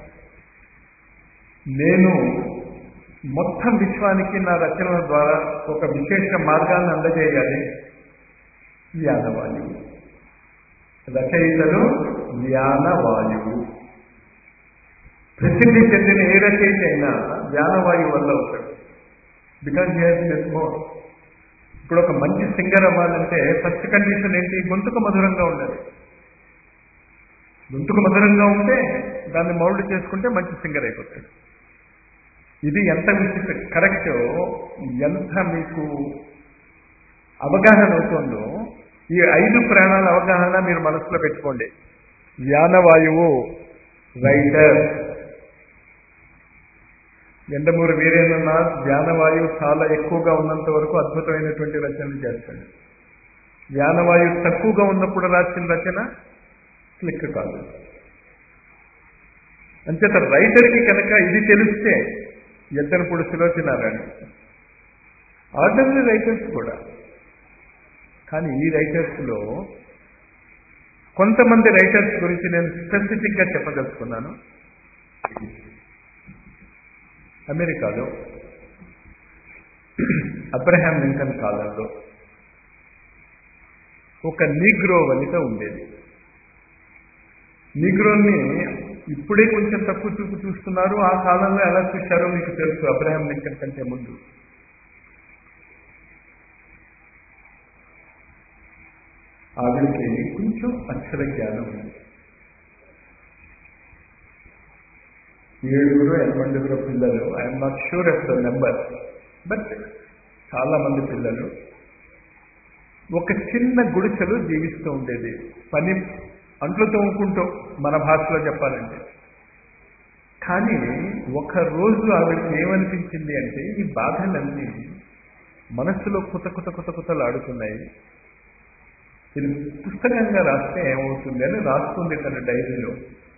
[SPEAKER 1] నేను మొత్తం విశ్వానికి నా రచనల ద్వారా ఒక విశేష మార్గాన్ని అందజేయాలి వ్యానవాయువు రచయితలు వ్యానవాయువు ప్రసిద్ధి చెందిన ఏ రచయిత అయినా వ్యానవాయువు వల్ల అవుతాడు బికాజ్ హీ హాజ్ మోర్ ఇప్పుడు ఒక మంచి సింగర్ అవ్వాలంటే ఫస్ట్ కండిషన్ ఏంటి గొంతుకు మధురంగా ఉండాలి గొంతుకు మధురంగా ఉంటే దాన్ని మౌల్డ్ చేసుకుంటే మంచి సింగర్ అయిపోతాడు ఇది ఎంత విచిత్ర కరెక్ట్ ఎంత మీకు అవగాహన అవుతుందో ఈ ఐదు ప్రాణాల అవగాహన మీరు మనసులో పెట్టుకోండి వ్యానవాయువు రైటర్ ఎండమూరి వీరేంద్రనాథ్ వ్యానవాయువు చాలా ఎక్కువగా ఉన్నంత వరకు అద్భుతమైనటువంటి రచనలు చేస్తాడు వ్యానవాయువు తక్కువగా ఉన్నప్పుడు రాసిన రచన క్లిక్ కాదు అంచేత రైటర్కి కనుక ఇది తెలిస్తే ఎద్దరు పుడుసులో తినాలని ఆర్డినరీ రైటర్స్ కూడా కానీ ఈ రైటర్స్లో కొంతమంది రైటర్స్ గురించి నేను స్పెసిఫిక్గా చెప్పదలుచుకున్నాను అమెరికాలో అబ్రహాం లింకన్ కాలంలో ఒక నీగ్రో వనిత ఉండేది నీగ్రోని ఇప్పుడే కొంచెం తక్కువ చూపు చూస్తున్నారు ఆ కాలంలో ఎలా చూశారో మీకు తెలుసు అబ్రహాం లింకన్ కంటే ముందు ఆవిడకి కొంచెం అక్షర జ్ఞానం ఉంది ఏడుగురు ఎనిమిదిగురు పిల్లలు I'm not sure of the number but చాలా మంది పిల్లలు ఒక చిన్న గుడిసెలు జీవిస్తూ ఉండేది పని అంట్లు తోముకుంటూ మన భాషలో చెప్పాలంటే కానీ ఒక రోజు ఆవిడకి ఏమనిపించింది అంటే ఈ బాధలన్నీ మనస్సులో కుత కుత కుత కుతలు ఆడుతున్నాయి ఇది పుస్తకంగా రాస్తే ఏమవుతుంది అని రాస్తుంది తన డైరీలో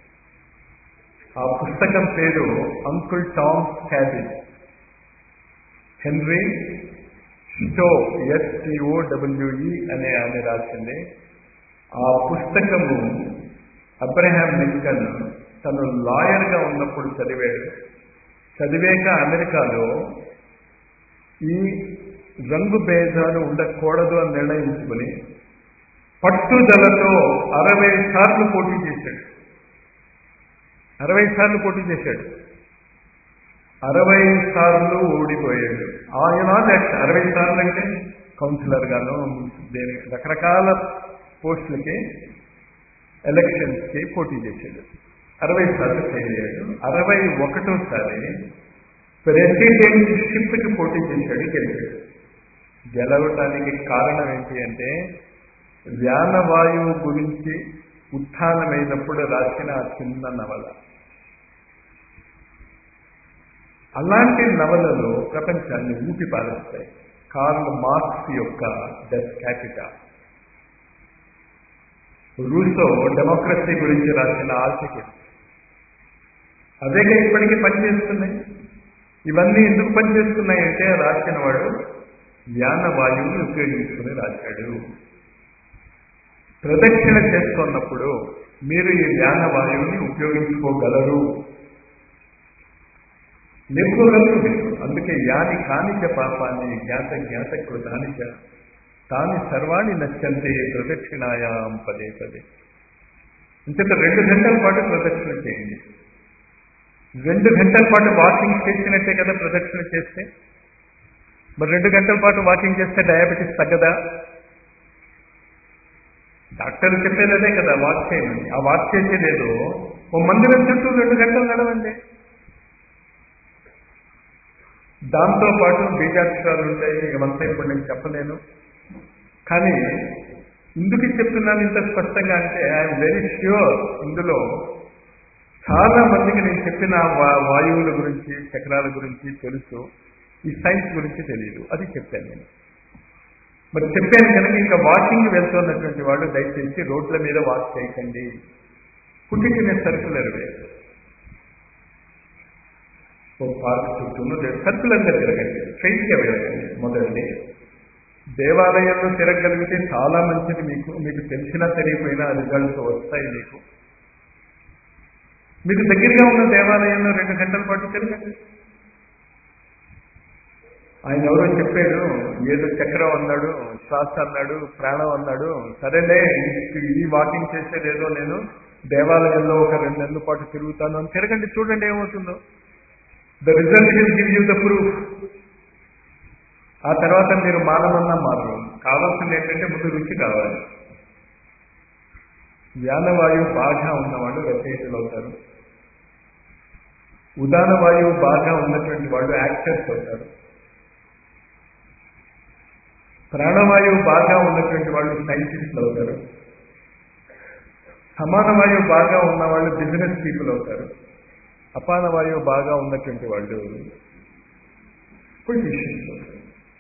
[SPEAKER 1] ఆ పుస్తకం పేరు అంకుల్ టామ్ క్యాబిన్ హెన్రీ స్టో ఎస్టిఓడబ్ల్యూఈ అనే ఆమె రాసింది ఆ పుస్తకము అబ్రహాం లింకన్ తను లాయర్గా ఉన్నప్పుడు చదివాడు చదివాక అమెరికాలో ఈ రంగు భేదాలు ఉండకూడదు అని నిర్ణయించుకుని పట్టుదలతో అరవై సార్లు పోటీ చేశాడు అరవై సార్లు పోటీ చేశాడు అరవై సార్లు ఓడిపోయాడు ఆయన అరవై సార్లు అంటే కౌన్సిలర్ గాను దేని రకరకాల పోస్టులకి ఎలక్షన్స్కి పోటీ చేశాడు అరవై సార్లు ఫెయిల్ అయ్యాడు అరవై ఒకటోసారి ప్రెసిడెంట్షిప్కి పోటీ చేశాడు గెలిచాడు గెలవటానికి కారణం ఏంటి అంటే వ్యానవాయువు గురించి ఉత్థానమైనప్పుడు రాసిన ఆ చిన్న నవల అలాంటి నవలలు ప్రపంచాన్ని ఊపి పాలిస్తాయి కార్ల్ మార్క్స్ యొక్క డెత్ క్యాపిటల్ రూసో డెమోక్రసీ గురించి రాసిన ఆర్టికల్ అదేగా ఇప్పటికీ పనిచేస్తున్నాయి ఇవన్నీ ఎందుకు పనిచేస్తున్నాయి అంటే రాసిన వాడు వ్యాన వాయువుని ఉపయోగించుకుని రాశాడు ప్రదక్షిణ చేస్తున్నప్పుడు మీరు ఈ వ్యాన వాయువుని ఉపయోగించుకోగలరు నేర్చుకోగలరు మీరు అందుకే యాని కానిచ పాపాన్ని జ్ఞాత జ్ఞాత కృతానిచ తాని సర్వాణి నచ్చంతే ప్రదక్షిణాయాం పదే పదే ఇంతట రెండు గంటల పాటు ప్రదక్షిణ చేయండి రెండు గంటల పాటు వాకింగ్ చేసినట్టే కదా ప్రదక్షిణ చేస్తే మరి రెండు గంటల పాటు వాకింగ్ చేస్తే డయాబెటీస్ తగ్గదా డాక్టర్లు చెప్పేది అదే కదా వాక్ చేయమని ఆ వాక్ చేసేదేదో ఓ మందిరం చుట్టూ రెండు గంటలు నడవండి దాంతో పాటు బీజాక్షరాలు ఉంటాయి ఇవంతా ఇప్పుడు నేను చెప్పలేను కానీ ఎందుకు చెప్తున్నాను ఇంత స్పష్టంగా అంటే ఐఎమ్ వెరీ ష్యూర్ ఇందులో చాలా మందికి నేను చెప్పిన వా- వాయువుల గురించి చక్రాల గురించి తెలుసు ఈ సైన్స్ గురించి తెలియదు అది చెప్పాను నేను మరి చెప్పాను కనుక ఇంకా వాకింగ్ వెళ్తున్నటువంటి వాళ్ళు దయచేసి రోడ్ల మీద వాక్ చేయకండి పుట్టిన సర్కులర్ వే ఓ పార్క్ చుట్టూ సర్కులర్గా తిరగండి స్ట్రైట్గా వెళ్ళకండి మొదటి దేవాలయంలో తిరగలిగితే చాలా మంచిది మీకు మీకు తెలిసినా తెలియకపోయినా రిజల్ట్స్ వస్తాయి మీకు మీకు దగ్గరగా ఉన్న దేవాలయంలో రెండు గంటల పాటు తిరగండి ఆయన ఎవరో చెప్పాడు ఏదో చక్రం అన్నాడు శ్వాస అన్నాడు ప్రాణం అన్నాడు సరేలే ఈ- ఈ వాకింగ్ చేసేదేదో నేను దేవాలయంలో ఒక రెండు నెలల పాటు తిరుగుతాను అని తిరగండి చూడండి ఏమవుతుందో the result will give you the proof ఆ తర్వాత మీరు మానమన్నా మారు కావాల్సింది ఏంటంటే ముందు రుచి కావాలి వ్యానవాయువు బాగా ఉన్నవాళ్ళు రచయితలు అవుతారు ఉదాన వాయువు బాగా ఉన్నటువంటి వాళ్ళు యాక్టర్స్ అవుతారు ప్రాణవాయువు బాగా ఉన్నటువంటి వాళ్ళు సైంటిస్టులు అవుతారు సమాన వాయువు బాగా ఉన్న వాళ్ళు బిజినెస్ పీపుల్ అవుతారు అపాన వాయువు బాగా ఉన్నటువంటి వాళ్ళు పొలిటీషియన్స్ అవుతారు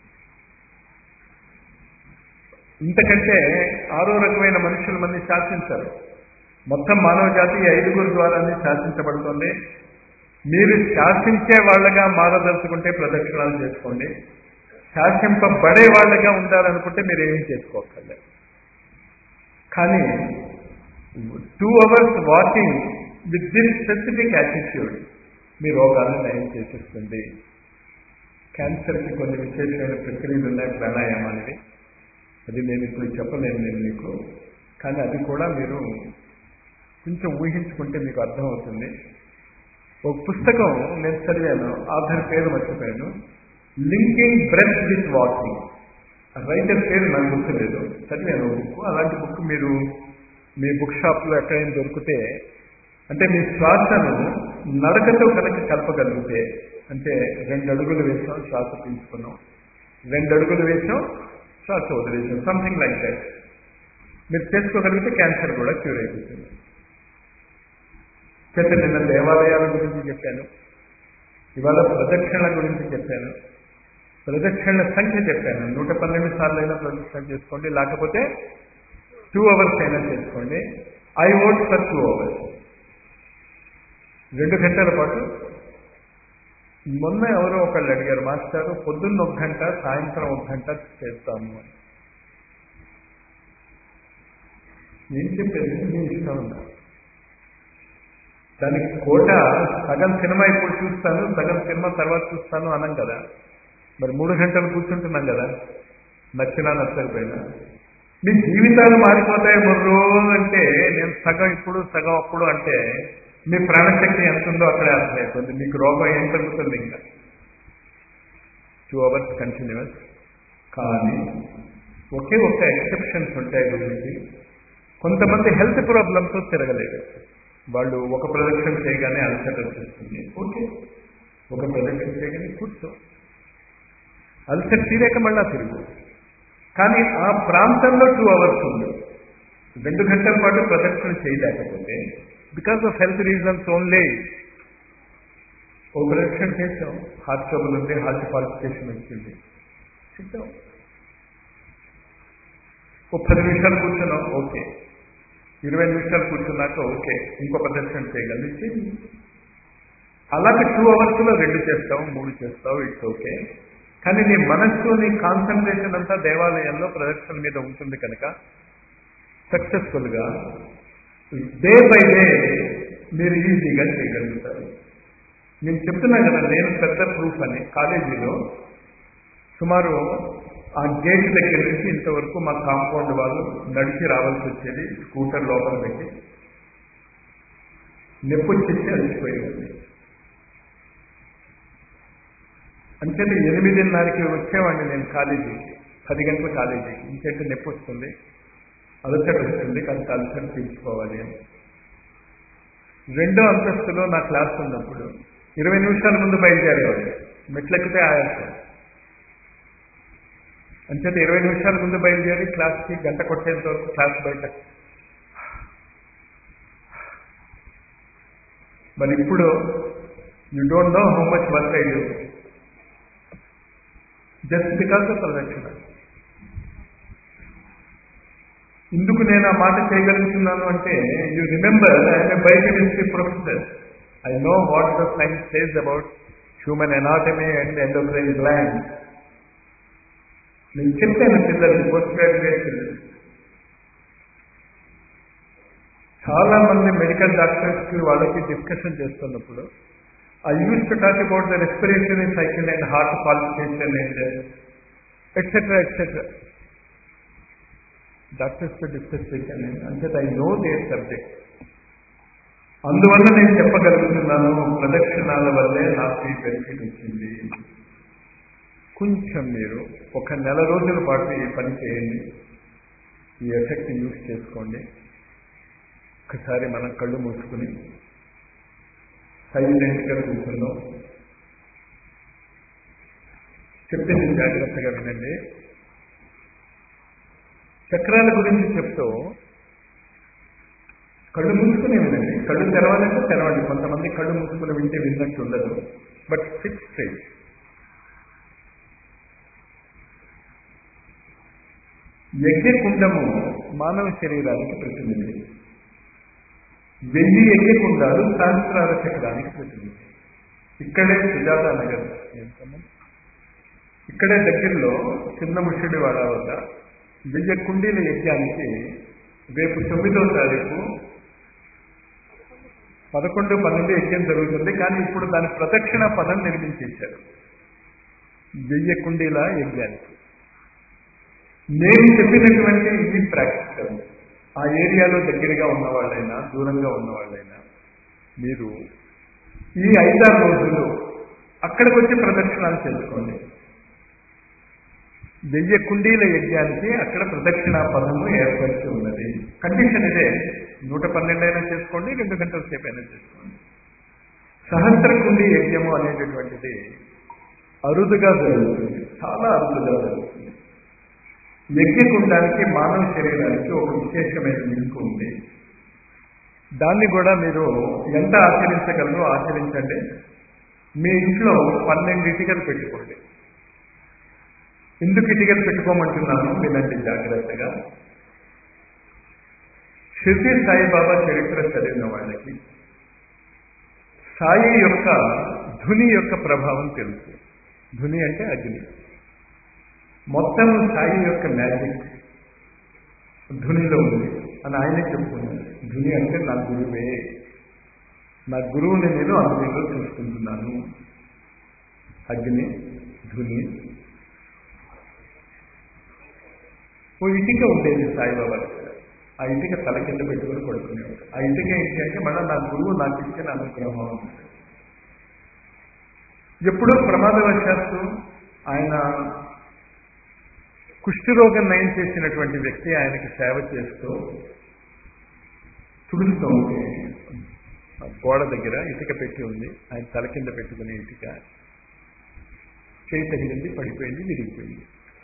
[SPEAKER 1] ఇంతకంటే ఆరో రకమైన మనుషుల మంది శాసించరు మొత్తం మానవ జాతి ఈ ఐదుగురు ద్వారానే శాసించబడుతుంది మీరు శాసించే వాళ్ళగా మారదలుచుకుంటే ప్రదక్షిణాలు చేసుకోండి శాసింపబడే వాళ్ళగా ఉండాలనుకుంటే మీరు ఏం చేసుకోక్కర్లేదు కానీ two hours walking with this specific attitude మీ రోగాలను నయం చేసేస్తుంది క్యాన్సర్కి కొన్ని విశేషమైన ప్రక్రియలు ఉన్నాయి ప్రాణాయామానివి అది నేను ఇప్పుడు చెప్పలేను నేను మీకు కానీ అది కూడా మీరు కొంచెం ఊహించుకుంటే మీకు అర్థమవుతుంది ఒక పుస్తకం నేను చదివాను ఆధార్ పేరు మర్చిపోయాను linking breath with walking writer పేరు నాకు గుర్తులేదు చదివాను ఒక బుక్ అలాంటి బుక్ మీరు మీ బుక్ షాప్లో ఎక్కడైనా దొరికితే అంటే మీ శ్వాసను నడకతో కనుక కలపగలిగితే అంటే రెండు అడుగులు వేసాం శ్వాస పీల్చుకున్నాం రెండు అడుగులు వేసాం శ్వాస వదిలేసాం సంథింగ్ లైక్ దట్ మీరు చేసుకోగలిగితే క్యాన్సర్ కూడా క్యూర్ అయిపోతుంది చేత నిన్న దేవాలయాల గురించి చెప్పాను ఇవాళ ప్రదక్షిణల గురించి చెప్పాను ప్రదక్షిణల సంఖ్య చెప్పాను నూట పన్నెండు సార్లు అయినా ప్రదక్షిణ చేసుకోండి లేకపోతే టూ అవర్స్ అయినా చేసుకోండి I vote for two hours రెండు గంటల పాటు మొన్న ఎవరో ఒకళ్ళు అడిగారు మాస్టారు పొద్దున్న ఒక గంట సాయంత్రం ఒక గంట చేస్తాము అని ఏం చెప్పేది మీ ఇష్టం ఉన్నా దానికి కోట సగం సినిమా ఇప్పుడు చూస్తాను సగం సినిమా తర్వాత చూస్తాను అనం కదా మరి మూడు గంటలు కూర్చుంటున్నాం కదా నచ్చినా నచ్చకపోయినా మీ జీవితాలు మారిపోతాయి మొర్రో అంటే నేను సగం ఇప్పుడు సగం అప్పుడు అంటే మీ ప్రాణశక్తి ఎంత ఉందో అక్కడే అర్థమైపోతుంది మీకు రోగం ఏం తగ్గుతుంది ఇంకా టూ అవర్స్ కంటిన్యూస్ కానీ ఒకే ఒక్క ఎక్సెప్షన్స్ ఉంటాయి గురించి కొంతమంది హెల్త్ ప్రాబ్లంతో తిరగలేదు వాళ్ళు ఒక ప్రదక్షిణ చేయగానే అల్సర్ వచ్చేస్తుంది ఓకే ఒక ప్రదక్షిణ చేయగానే కూర్చో అల్సర్ తీరాక మళ్ళా తిరుగు కానీ ఆ ప్రాంతంలో టూ అవర్స్ ఉంది రెండు గంటల పాటు ప్రదక్షిణ చేయలేకపోతే because of health reasons only ఓ ప్రదక్షిణ చేసాం హార్ట్ ట్రబుల్ ఉంది హార్ట్ పాలిఫికేషన్ వచ్చింది సిద్ధం ఓ పది నిమిషాలు కూర్చున్నాం ఓకే ఇరవై నిమిషాలు కూర్చున్నాక ఓకే ఇంకో ప్రదర్శన చేయగలరు చేయి. అలాగే టూ అవర్స్లో రెండు చేస్తావు మూడు చేస్తావు ఇట్స్ ఓకే కానీ నీ మనస్సు నీ కాన్సన్ట్రేషన్ అంతా దేవాలయంలో ప్రదర్శన మీద ఉంటుంది కనుక సక్సెస్ఫుల్గా డే బై డే మీరు ఈజీగా చేయగలుగుతారు నేను చెప్తున్నా కదా నేను పెద్ద ప్రూఫ్ అని కాలేజీలో సుమారు ఆ గేట్ దగ్గర నుంచి ఇంతవరకు మా కాంపౌండ్ వాళ్ళు నడిచి రావాల్సి వచ్చేది స్కూటర్ లోపల పెట్టి నొప్పి వచ్చేసి అలసిపోయేది అంటే ఎనిమిదిన్నరకి వచ్చేవాడిని నేను కాలేజీకి పది గంటల కాలేజీకి ఇంకంటే నొప్పి వస్తుంది అలసట వస్తుంది కాస్త అలసట తీర్చుకోవాలి అని రెండో అంతస్తులో నా క్లాస్ ఉన్నప్పుడు ఇరవై నిమిషాల ముందు బయలుదేరేవాడు మెట్లెక్కితే ఆయాసం అంచేత ఇరవై నిమిషాల ముందు బయలుదేరి క్లాస్కి గంట కొట్టేంత వరకు క్లాస్ బయట మరి ఇప్పుడు you don't know how much work I do just because of ప్రదక్షిణ ఇందుకు నేను ఆ మాట చేయగలుగుతున్నాను అంటే you remember I'm biochemistry professor I know what the science says about human anatomy and endocrine gland నేను చెప్పాను పిల్లలు పోస్ట్ గ్రాడ్యుయేట్ పిల్లలు చాలా మంది మెడికల్ డాక్టర్స్ కి వాళ్ళకి డిస్కషన్ చేస్తున్నప్పుడు I use to talk about the respiratory cycle and heart palpitation and etcetera etcetera doctors తో డిస్కస్ చేశాను నేను అంటే ఐ నో దేర్ సబ్జెక్ట్ అందువల్ల నేను చెప్పగలుగుతున్నాను ప్రదక్షిణాల వల్లే నాకు ఈ బెనిఫిట్ వచ్చింది కొంచెం మీరు ఒక నెల రోజుల పాటు ఈ పని చేయండి ఈ ఎఫెక్ట్ యూస్ చేసుకోండి ఒకసారి మనం కళ్ళు మూసుకుని సైలెంట్గా కూర్చుందాం చెప్పింది జాగ్రత్తగా వినండి చక్రాల గురించి చెప్తూ కళ్ళు మూసుకుని వినండి కళ్ళు తెరవాలంటే తెరవండి కొంతమంది కళ్ళు మూసుకుని వింటే విన్నట్టు ఉండదు బట్ ఫిక్స్ చేయి యజ్ఞకుండము మానవ శరీరానికి ప్రతినిధి వెయ్యి యజ్ఞకుండాలు సహస్రాల చక్రానికి ప్రతినిధి ఇక్కడే సుజాత నగర్ ఏంటమ్మా? ఇక్కడే దగ్గరలో చిన్న ముషుడి వాడ వద్ద వెయ్యి కుండీల యజ్ఞానికి రేపు తొమ్మిదో తారీఖు పదకొండు పన్నెండు యజ్ఞం జరుగుతుంది కానీ ఇప్పుడు దాని ప్రదక్షిణ పదం నిర్మించేశారు వెయ్యి కుండీల యజ్ఞానికి నేను చెప్పినటువంటి ఈ ప్రాక్టికల్ ఆ ఏరియాలో దగ్గరగా ఉన్నవాళ్ళైనా దూరంగా ఉన్నవాళ్ళైనా మీరు ఈ ఐదారు రోజులు అక్కడికి వచ్చి ప్రదక్షిణాలు చేసుకోండి వెయ్యి కుండీల యజ్ఞానికి అక్కడ ప్రదక్షిణా పదము ఏర్పరిచి ఉన్నది కండిషన్ ఇదే నూట పన్నెండు అయినా చేసుకోండి రెండు గంటల సేపు అయినా చేసుకోండి సహస్ర కుండీ యజ్ఞము అనేటటువంటిది అరుదుగా జరుగుతుంది చాలా అరుదుగా జరుగుతుంది యజ్ఞకుండానికి మానవ శరీరానికి ఒక విశేషమైన లింక్ ఉంది దాన్ని కూడా మీరు ఎంత ఆచరించగలరో ఆచరించండి మీ ఇంట్లో పన్నెండు ఇటుకలు పెట్టుకోండి ఎందుకు ఇటుకలు పెట్టుకోమంటున్నాను వినండి జాగ్రత్తగా షిర్డీ సాయిబాబా చరిత్ర చదివిన వాళ్ళకి సాయి యొక్క ధుని యొక్క ప్రభావం తెలుసు ధుని అంటే అగ్ని మొత్తం సాయి యొక్క మ్యాజిక్ ధునిలో ఉంది అని ఆయనే చెప్తున్నాడు ధుని అంటే నా గురువే నా గురువుని నేను అగ్నిలో చూసుకుంటున్నాను అగ్ని ధుని ఓ ఇటుక ఉండేది సాయిబాబా దగ్గర ఆ ఇటుక తల కింద పెట్టుకుని పడుకునేవాడు ఆ ఇటుక ఏంటి అంటే మళ్ళీ నా గురువు నాకు ఇచ్చిన అనుగ్రహం అన్నాడు. ఎప్పుడో ప్రమాదవశాత్తు ఆయన కుష్ఠరోగం నయం చేసినటువంటి వ్యక్తి ఆయనకి సేవ చేస్తూ తుడుస్తూ ఉంటే ఆ గోడ దగ్గర ఇటుక పెట్టి ఉంది ఆయన తల కింద పెట్టుకునే ఇటుక చేయి తగిలింది పడిపోయింది విరిగిపోయింది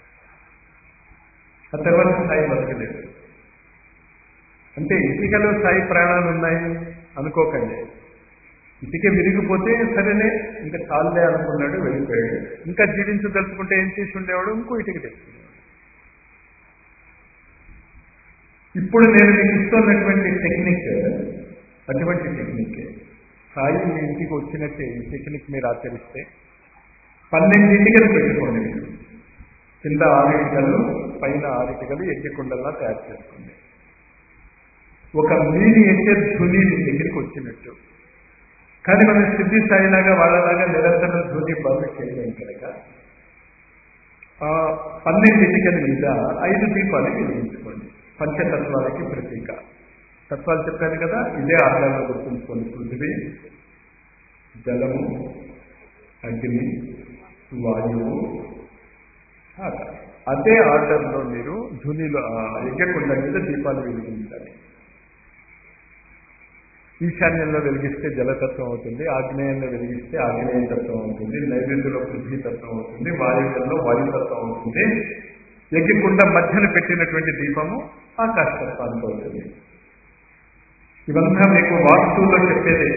[SPEAKER 1] ఆ తర్వాత సాయి బతకలేదు అంటే ఇటుకలో సాయి ప్రాణాలు ఉన్నాయి అనుకోకండి ఇటుక విరిగిపోతే సరేనే ఇంకా చాలులే అనుకున్నాడు వెళ్ళిపోయాడు ఇంకా జీవించదలుచుకుంటే ఏం చేసి ఉండేవాడు ఇంకో ఇటుక తెచ్చుకునేవాడు ఇప్పుడు నేను మీకు ఇస్తున్నటువంటి టెక్నిక్ అటువంటి టెక్నిక్ సాయి మీ ఇంటికి వచ్చినట్టే ఈ టెక్నిక్ మీరు ఆచరిస్తే పన్నెండింటికలు పెట్టుకోండి మీరు కింద ఆరిటికలు పైన ఆరిటికలు ఎగ్గకుండల్లా తయారు చేసుకోండి ఒక మీనియేచర్ ధుని మీ దగ్గరికి వచ్చినట్టు కానీ మనం సిద్ధి స్థాయిలాగా వాళ్ళలాగా నిరంతరం ధుని బంద్ చేయలేం కనుక ఆ పన్నెండింటికల మీద ఐదు దీపాలు వెలిగించుకోండి పంచతత్వాలకి ప్రతీక తత్వాలు చెప్పాను కదా ఇదే ఆధారంలో గుర్తుంచుకోండి పృథివీ జలము అగ్ని వాయువు ఆకాశం అదే ఆర్డర్లో మీరు ధునిలో ఎగ్గకుండ మీద దీపాలు వెలిగించాలి ఈశాన్యంలో వెలిగిస్తే జలతత్వం అవుతుంది ఆగ్నేయంలో వెలిగిస్తే ఆగ్నేయ తత్వం అవుతుంది నైవేద్యంలో పృథ్వీ తత్వం అవుతుంది వాయువులలో వాయుతత్వం అవుతుంది ఎగ్గికుండ మధ్యన పెట్టినటువంటి దీపము ఆకాశతత్వానికి అవుతుంది ఇవంతా మీకు వాస్తువులో చెప్పేదే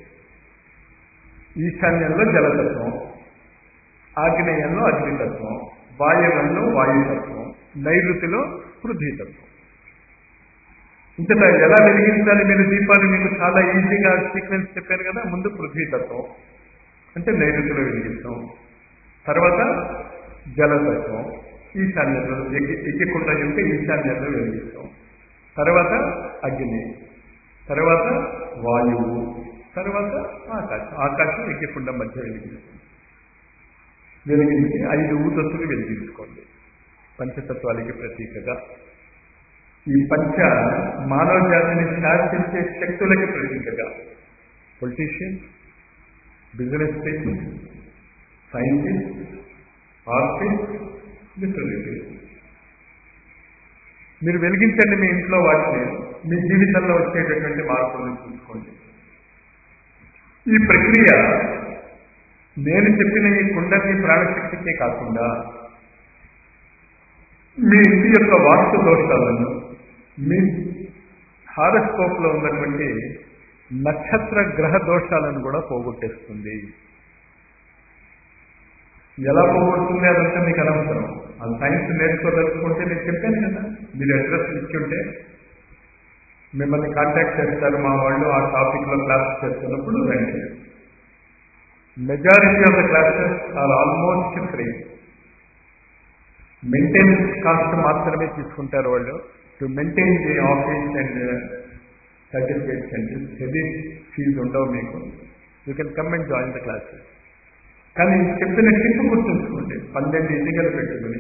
[SPEAKER 1] ఈశాన్యంలో జలతత్వం ఆగ్నేయంలో అగ్నితత్వం వాయువంలో వాయుతత్వం నైరుతిలో పృథ్వీతత్వం ఇంతట ఎలా వెలిగించాలి మీరు దీపాలు మీకు చాలా ఈజీగా సీక్వెన్స్ చెప్పాను కదా ముందు పృథ్వీతత్వం అంటే నైరుతిలో వెలిగిస్తాం తర్వాత జలతత్వం ఈశాన్యంలో ఎగ్గి ఎగ్గకుండా ఉంటే ఈశాన్యంలో వెలిగిస్తాం తర్వాత అగ్ని తర్వాత వాయువు తర్వాత ఆకాశం ఆకాశం ఎగ్గకుండా మధ్య వెలిగిస్తాం వెలిగించి ఐదు ఊదత్తులు వెలిగించుకోండి పంచతత్వాలకి ప్రతీకగా ఈ పంచ మానవ జాతిని శాసించే శక్తులకి ప్రతీకగా politicians business people scientist artist literature మీరు వెలిగించండి మీ ఇంట్లో వాటిని మీ జీవితంలో వచ్చేటటువంటి మార్పులను చూసుకోండి ఈ ప్రక్రియ నేను చెప్పిన ఈ కుండకి ప్రాణశక్తికే కాకుండా మీ ఇంటి యొక్క వాస్తు దోషాలను మీ హారస్కోప్ లో ఉన్నటువంటి నక్షత్ర గ్రహ దోషాలను కూడా పోగొట్టేస్తుంది ఎలా పోగొడుతుంది అదంతా మీకు అనవసరం ఆ సైన్స్ నేర్చుకోదలుచుకుంటే నేను చెప్పాను కదా మీరు అడ్రస్ ఇచ్చుంటే మిమ్మల్ని కాంటాక్ట్ చేస్తారు మా వాళ్ళు ఆ టాపిక్ లో క్లాస్ చేస్తున్నప్పుడు రండి majority of the classes are almost free maintenance cost మాత్రమే తీసుకుంటారు వాళ్ళు to maintain the office and certificate center heavy fee ఉండవు మీకు you can come and join the classes కానీ చెప్పిన టిప్ గుర్తుంచుకోండి పన్నెండు ఇటుకలు పెట్టుకుని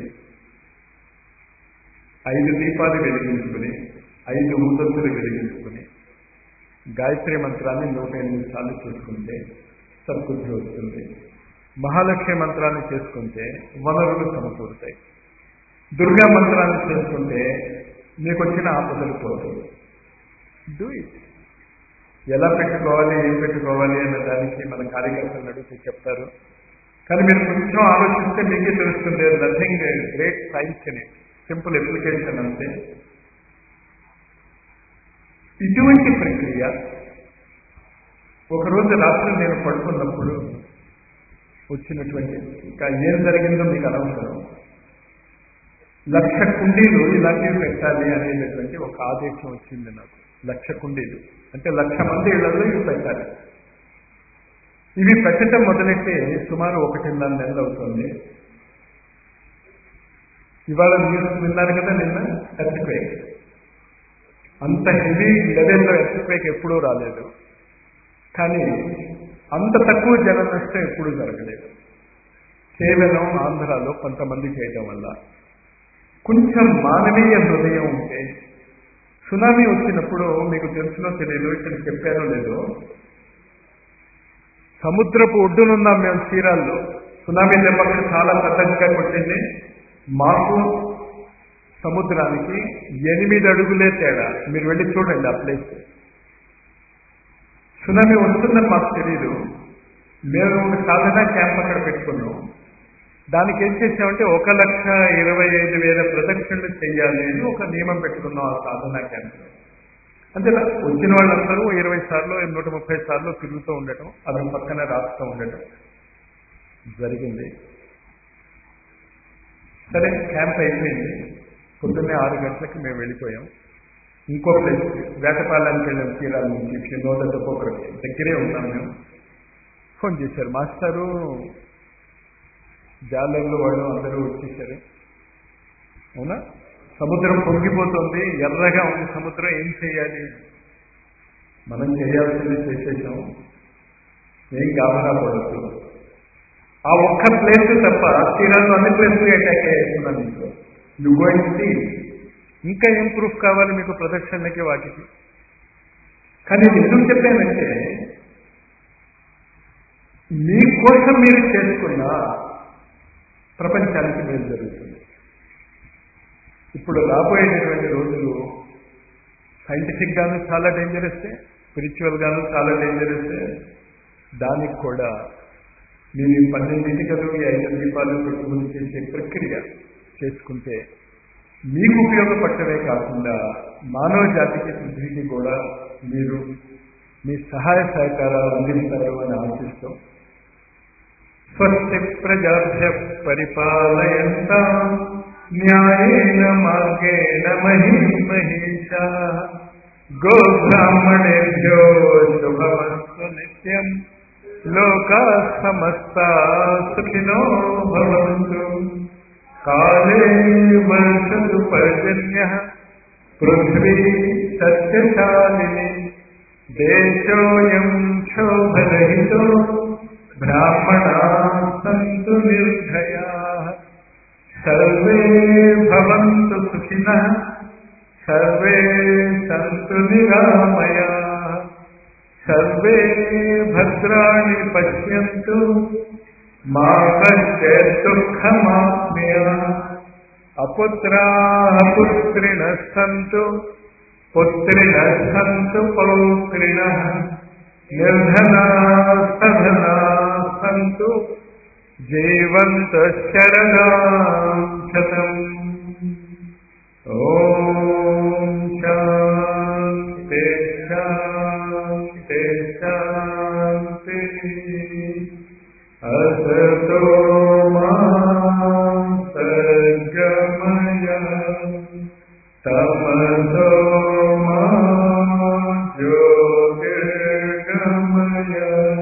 [SPEAKER 1] ఐదు దీపాలు వెలిగించుకుని ఐదు ఊదత్తులు వెలిగించుకుని గాయత్రి మంత్రాన్ని నూట ఎనిమిది సార్లు చేసుకుంటే సద్బుద్ధి వస్తుంది మహాలక్ష్మి మంత్రాన్ని చేసుకుంటే వనరులు సమకూరుతాయి దుర్గా మంత్రాన్ని చేసుకుంటే మీకు వచ్చిన ఆపదలు పోతాయి డూ ఇట్ ఎలా పెట్టుకోవాలి ఏం పెట్టుకోవాలి అన్న దానికి మన కార్యకర్తలు అడిగితే చెప్తారు కానీ మీరు కొంచెం ఆలోచిస్తే మీకే తెలుస్తుంది నథింగ్ గ్రేట్ సైన్స్ అని సింపుల్ అప్లికేషన్ అంతే ఇటువంటి ప్రక్రియ ఒకరోజు రాత్రి నేను పడుకున్నప్పుడు వచ్చినటువంటి ఇంకా ఏం జరిగిందో మీకు అనవసరం లక్ష కుండీలు ఇలాంటివి పెట్టాలి అనేటటువంటి ఒక ఆదేశం వచ్చింది నాకు లక్ష కుండీలు అంటే లక్ష మంది ఇళ్లలో ఇవి పెట్టాలి ఇవి పెట్టడం మొదలెట్టి సుమారు ఒకటిన్నర నెలలు అవుతుంది ఇవాళ న్యూస్ విన్నారు కదా నిన్న ఎర్త్క్వేక్ అంత హెవీ లెవెల్లో ఎర్త్క్వేక్ ఎప్పుడూ రాలేదు కానీ అంత తక్కువ జన నష్టం ఎప్పుడూ జరగలేదు కేవలం ఆంధ్రాలో కొంతమంది చేయడం వల్ల కొంచెం మానవీయ హృదయం ఉంటే సునామీ వచ్చినప్పుడు మీకు తెలుసునో తెలియదు ఇక్కడ చెప్పారో లేదో సముద్రపు ఒడ్డునున్నాం మేము చీరాల్లో సునామీ దెబ్బకి చాలా పెద్దగా కొట్టింది మాకు సముద్రానికి ఎనిమిది అడుగులే తేడా మీరు వెళ్ళి చూడండి ఆ ప్లేస్ సునామీ వస్తుందని మాకు తెలియదు మేము ఒక సాధన క్యాంప్ అక్కడ పెట్టుకున్నాం దానికి ఏం చేసామంటే ఒక లక్ష ఇరవై ఐదు వేల ప్రదక్షిణలు చేయాలి అని ఒక నియమం పెట్టుకున్నాం ఆ సాధన క్యాంప్లో అంతే వచ్చిన వాళ్ళందరూ ఇరవై సార్లు నూట ముప్పై సార్లు తిరుగుతూ ఉండటం అతని పక్కన రాస్తూ ఉండటం జరిగింది సరే క్యాంప్ అయిపోయింది పొద్దున్నే ఆరు గంటలకి మేము వెళ్ళిపోయాం ఇంకో ప్లేస్ వేటపాలెంకి వెళ్ళిన తీరాల నుంచి if you know the topography దగ్గరే ఉన్నాం మేము ఫోన్ చేశారు మాస్టారు జాలర్లు వాళ్ళు అందరూ వచ్చేసారు అవునా సముద్రం పొంగిపోతుంది ఎర్రగా ఉంది సముద్రం ఏం చేయాలి మనం చేయాల్సింది చేసేసాం ఏం గాబరా పడద్దు ఆ ఒక్క ప్లేస్ తప్ప తీరాలు అన్ని ప్లేస్లు అటాక్ చేస్తున్నాను మీకు యు గోయింగ్ సీ ఇంకా ఏం ప్రూఫ్ కావాలి మీకు ప్రదక్షిణలకి వాటికి కానీ నేను ఎందుకు చెప్పానంటే మీకోసం మీరు చేసుకున్న ప్రపంచానికి మేలు జరుగుతుంది ఇప్పుడు రాబోయేటటువంటి రోజులు సైంటిఫిక్ గాను చాలా డేంజరస్ స్పిరిచువల్ గాను చాలా డేంజరస్ దానికి కూడా మీరు ఈ పన్నెండింటికలు ఈ ఐదు దీపాలు పెట్టుకుని చేసే ప్రక్రియ చేసుకుంటే మీకు ఉపయోగపడటమే కాకుండా మానవ జాతికి శుద్ధికి కూడా మీరు మీ సహాయ సహకారాలు అందిస్తారు అని ఆశిస్తూ స్వస్తి ప్రజాభ్య పరిపాలయంత న్యాయేన మార్గేణ మహీ మహిషా గోబ్రాహ్మణేభ్యో శుభమస్తు నిత్యం లోకా సమస్తా సుఖినో భవంతు కాలే వర్షతు పర్జన్య పృథ్వీ సత్యశాలిని దేశోయం క్షోభరహితో బ్రాహ్మణా సంతు నిర్భయా సర్వే భవంతు సుఖినః సర్వే సంతు నిరామయా సర్వే భద్రాణి పశ్యంతు మా కశ్చిత్ దుఃఖమాప్నుయ అపుత్రాः పుత్రిణः సంతు పుత్రిణः సంతు పౌత్రిణः నిర్ధనాः సధనాः సంతు జీవంతు శరణాం శతం ఓం శాంతి శాంతి శాంతి అసతో మా సర్గమయ తమసో మా జ్యోతిర్గమయ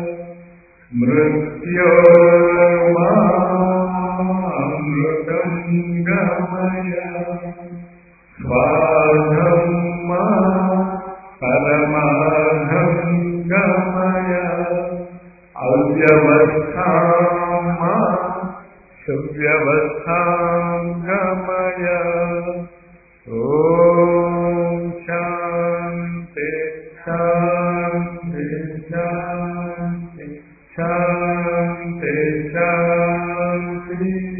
[SPEAKER 1] మృత్యోర్మామృతం గమయ స్వాధం మా పరమాధం గమయ అవ్యవస్థాం మా సువ్యవస్థాం గమయ ఓం శాంతి శాంతి శాంతి శాంతి శాంతి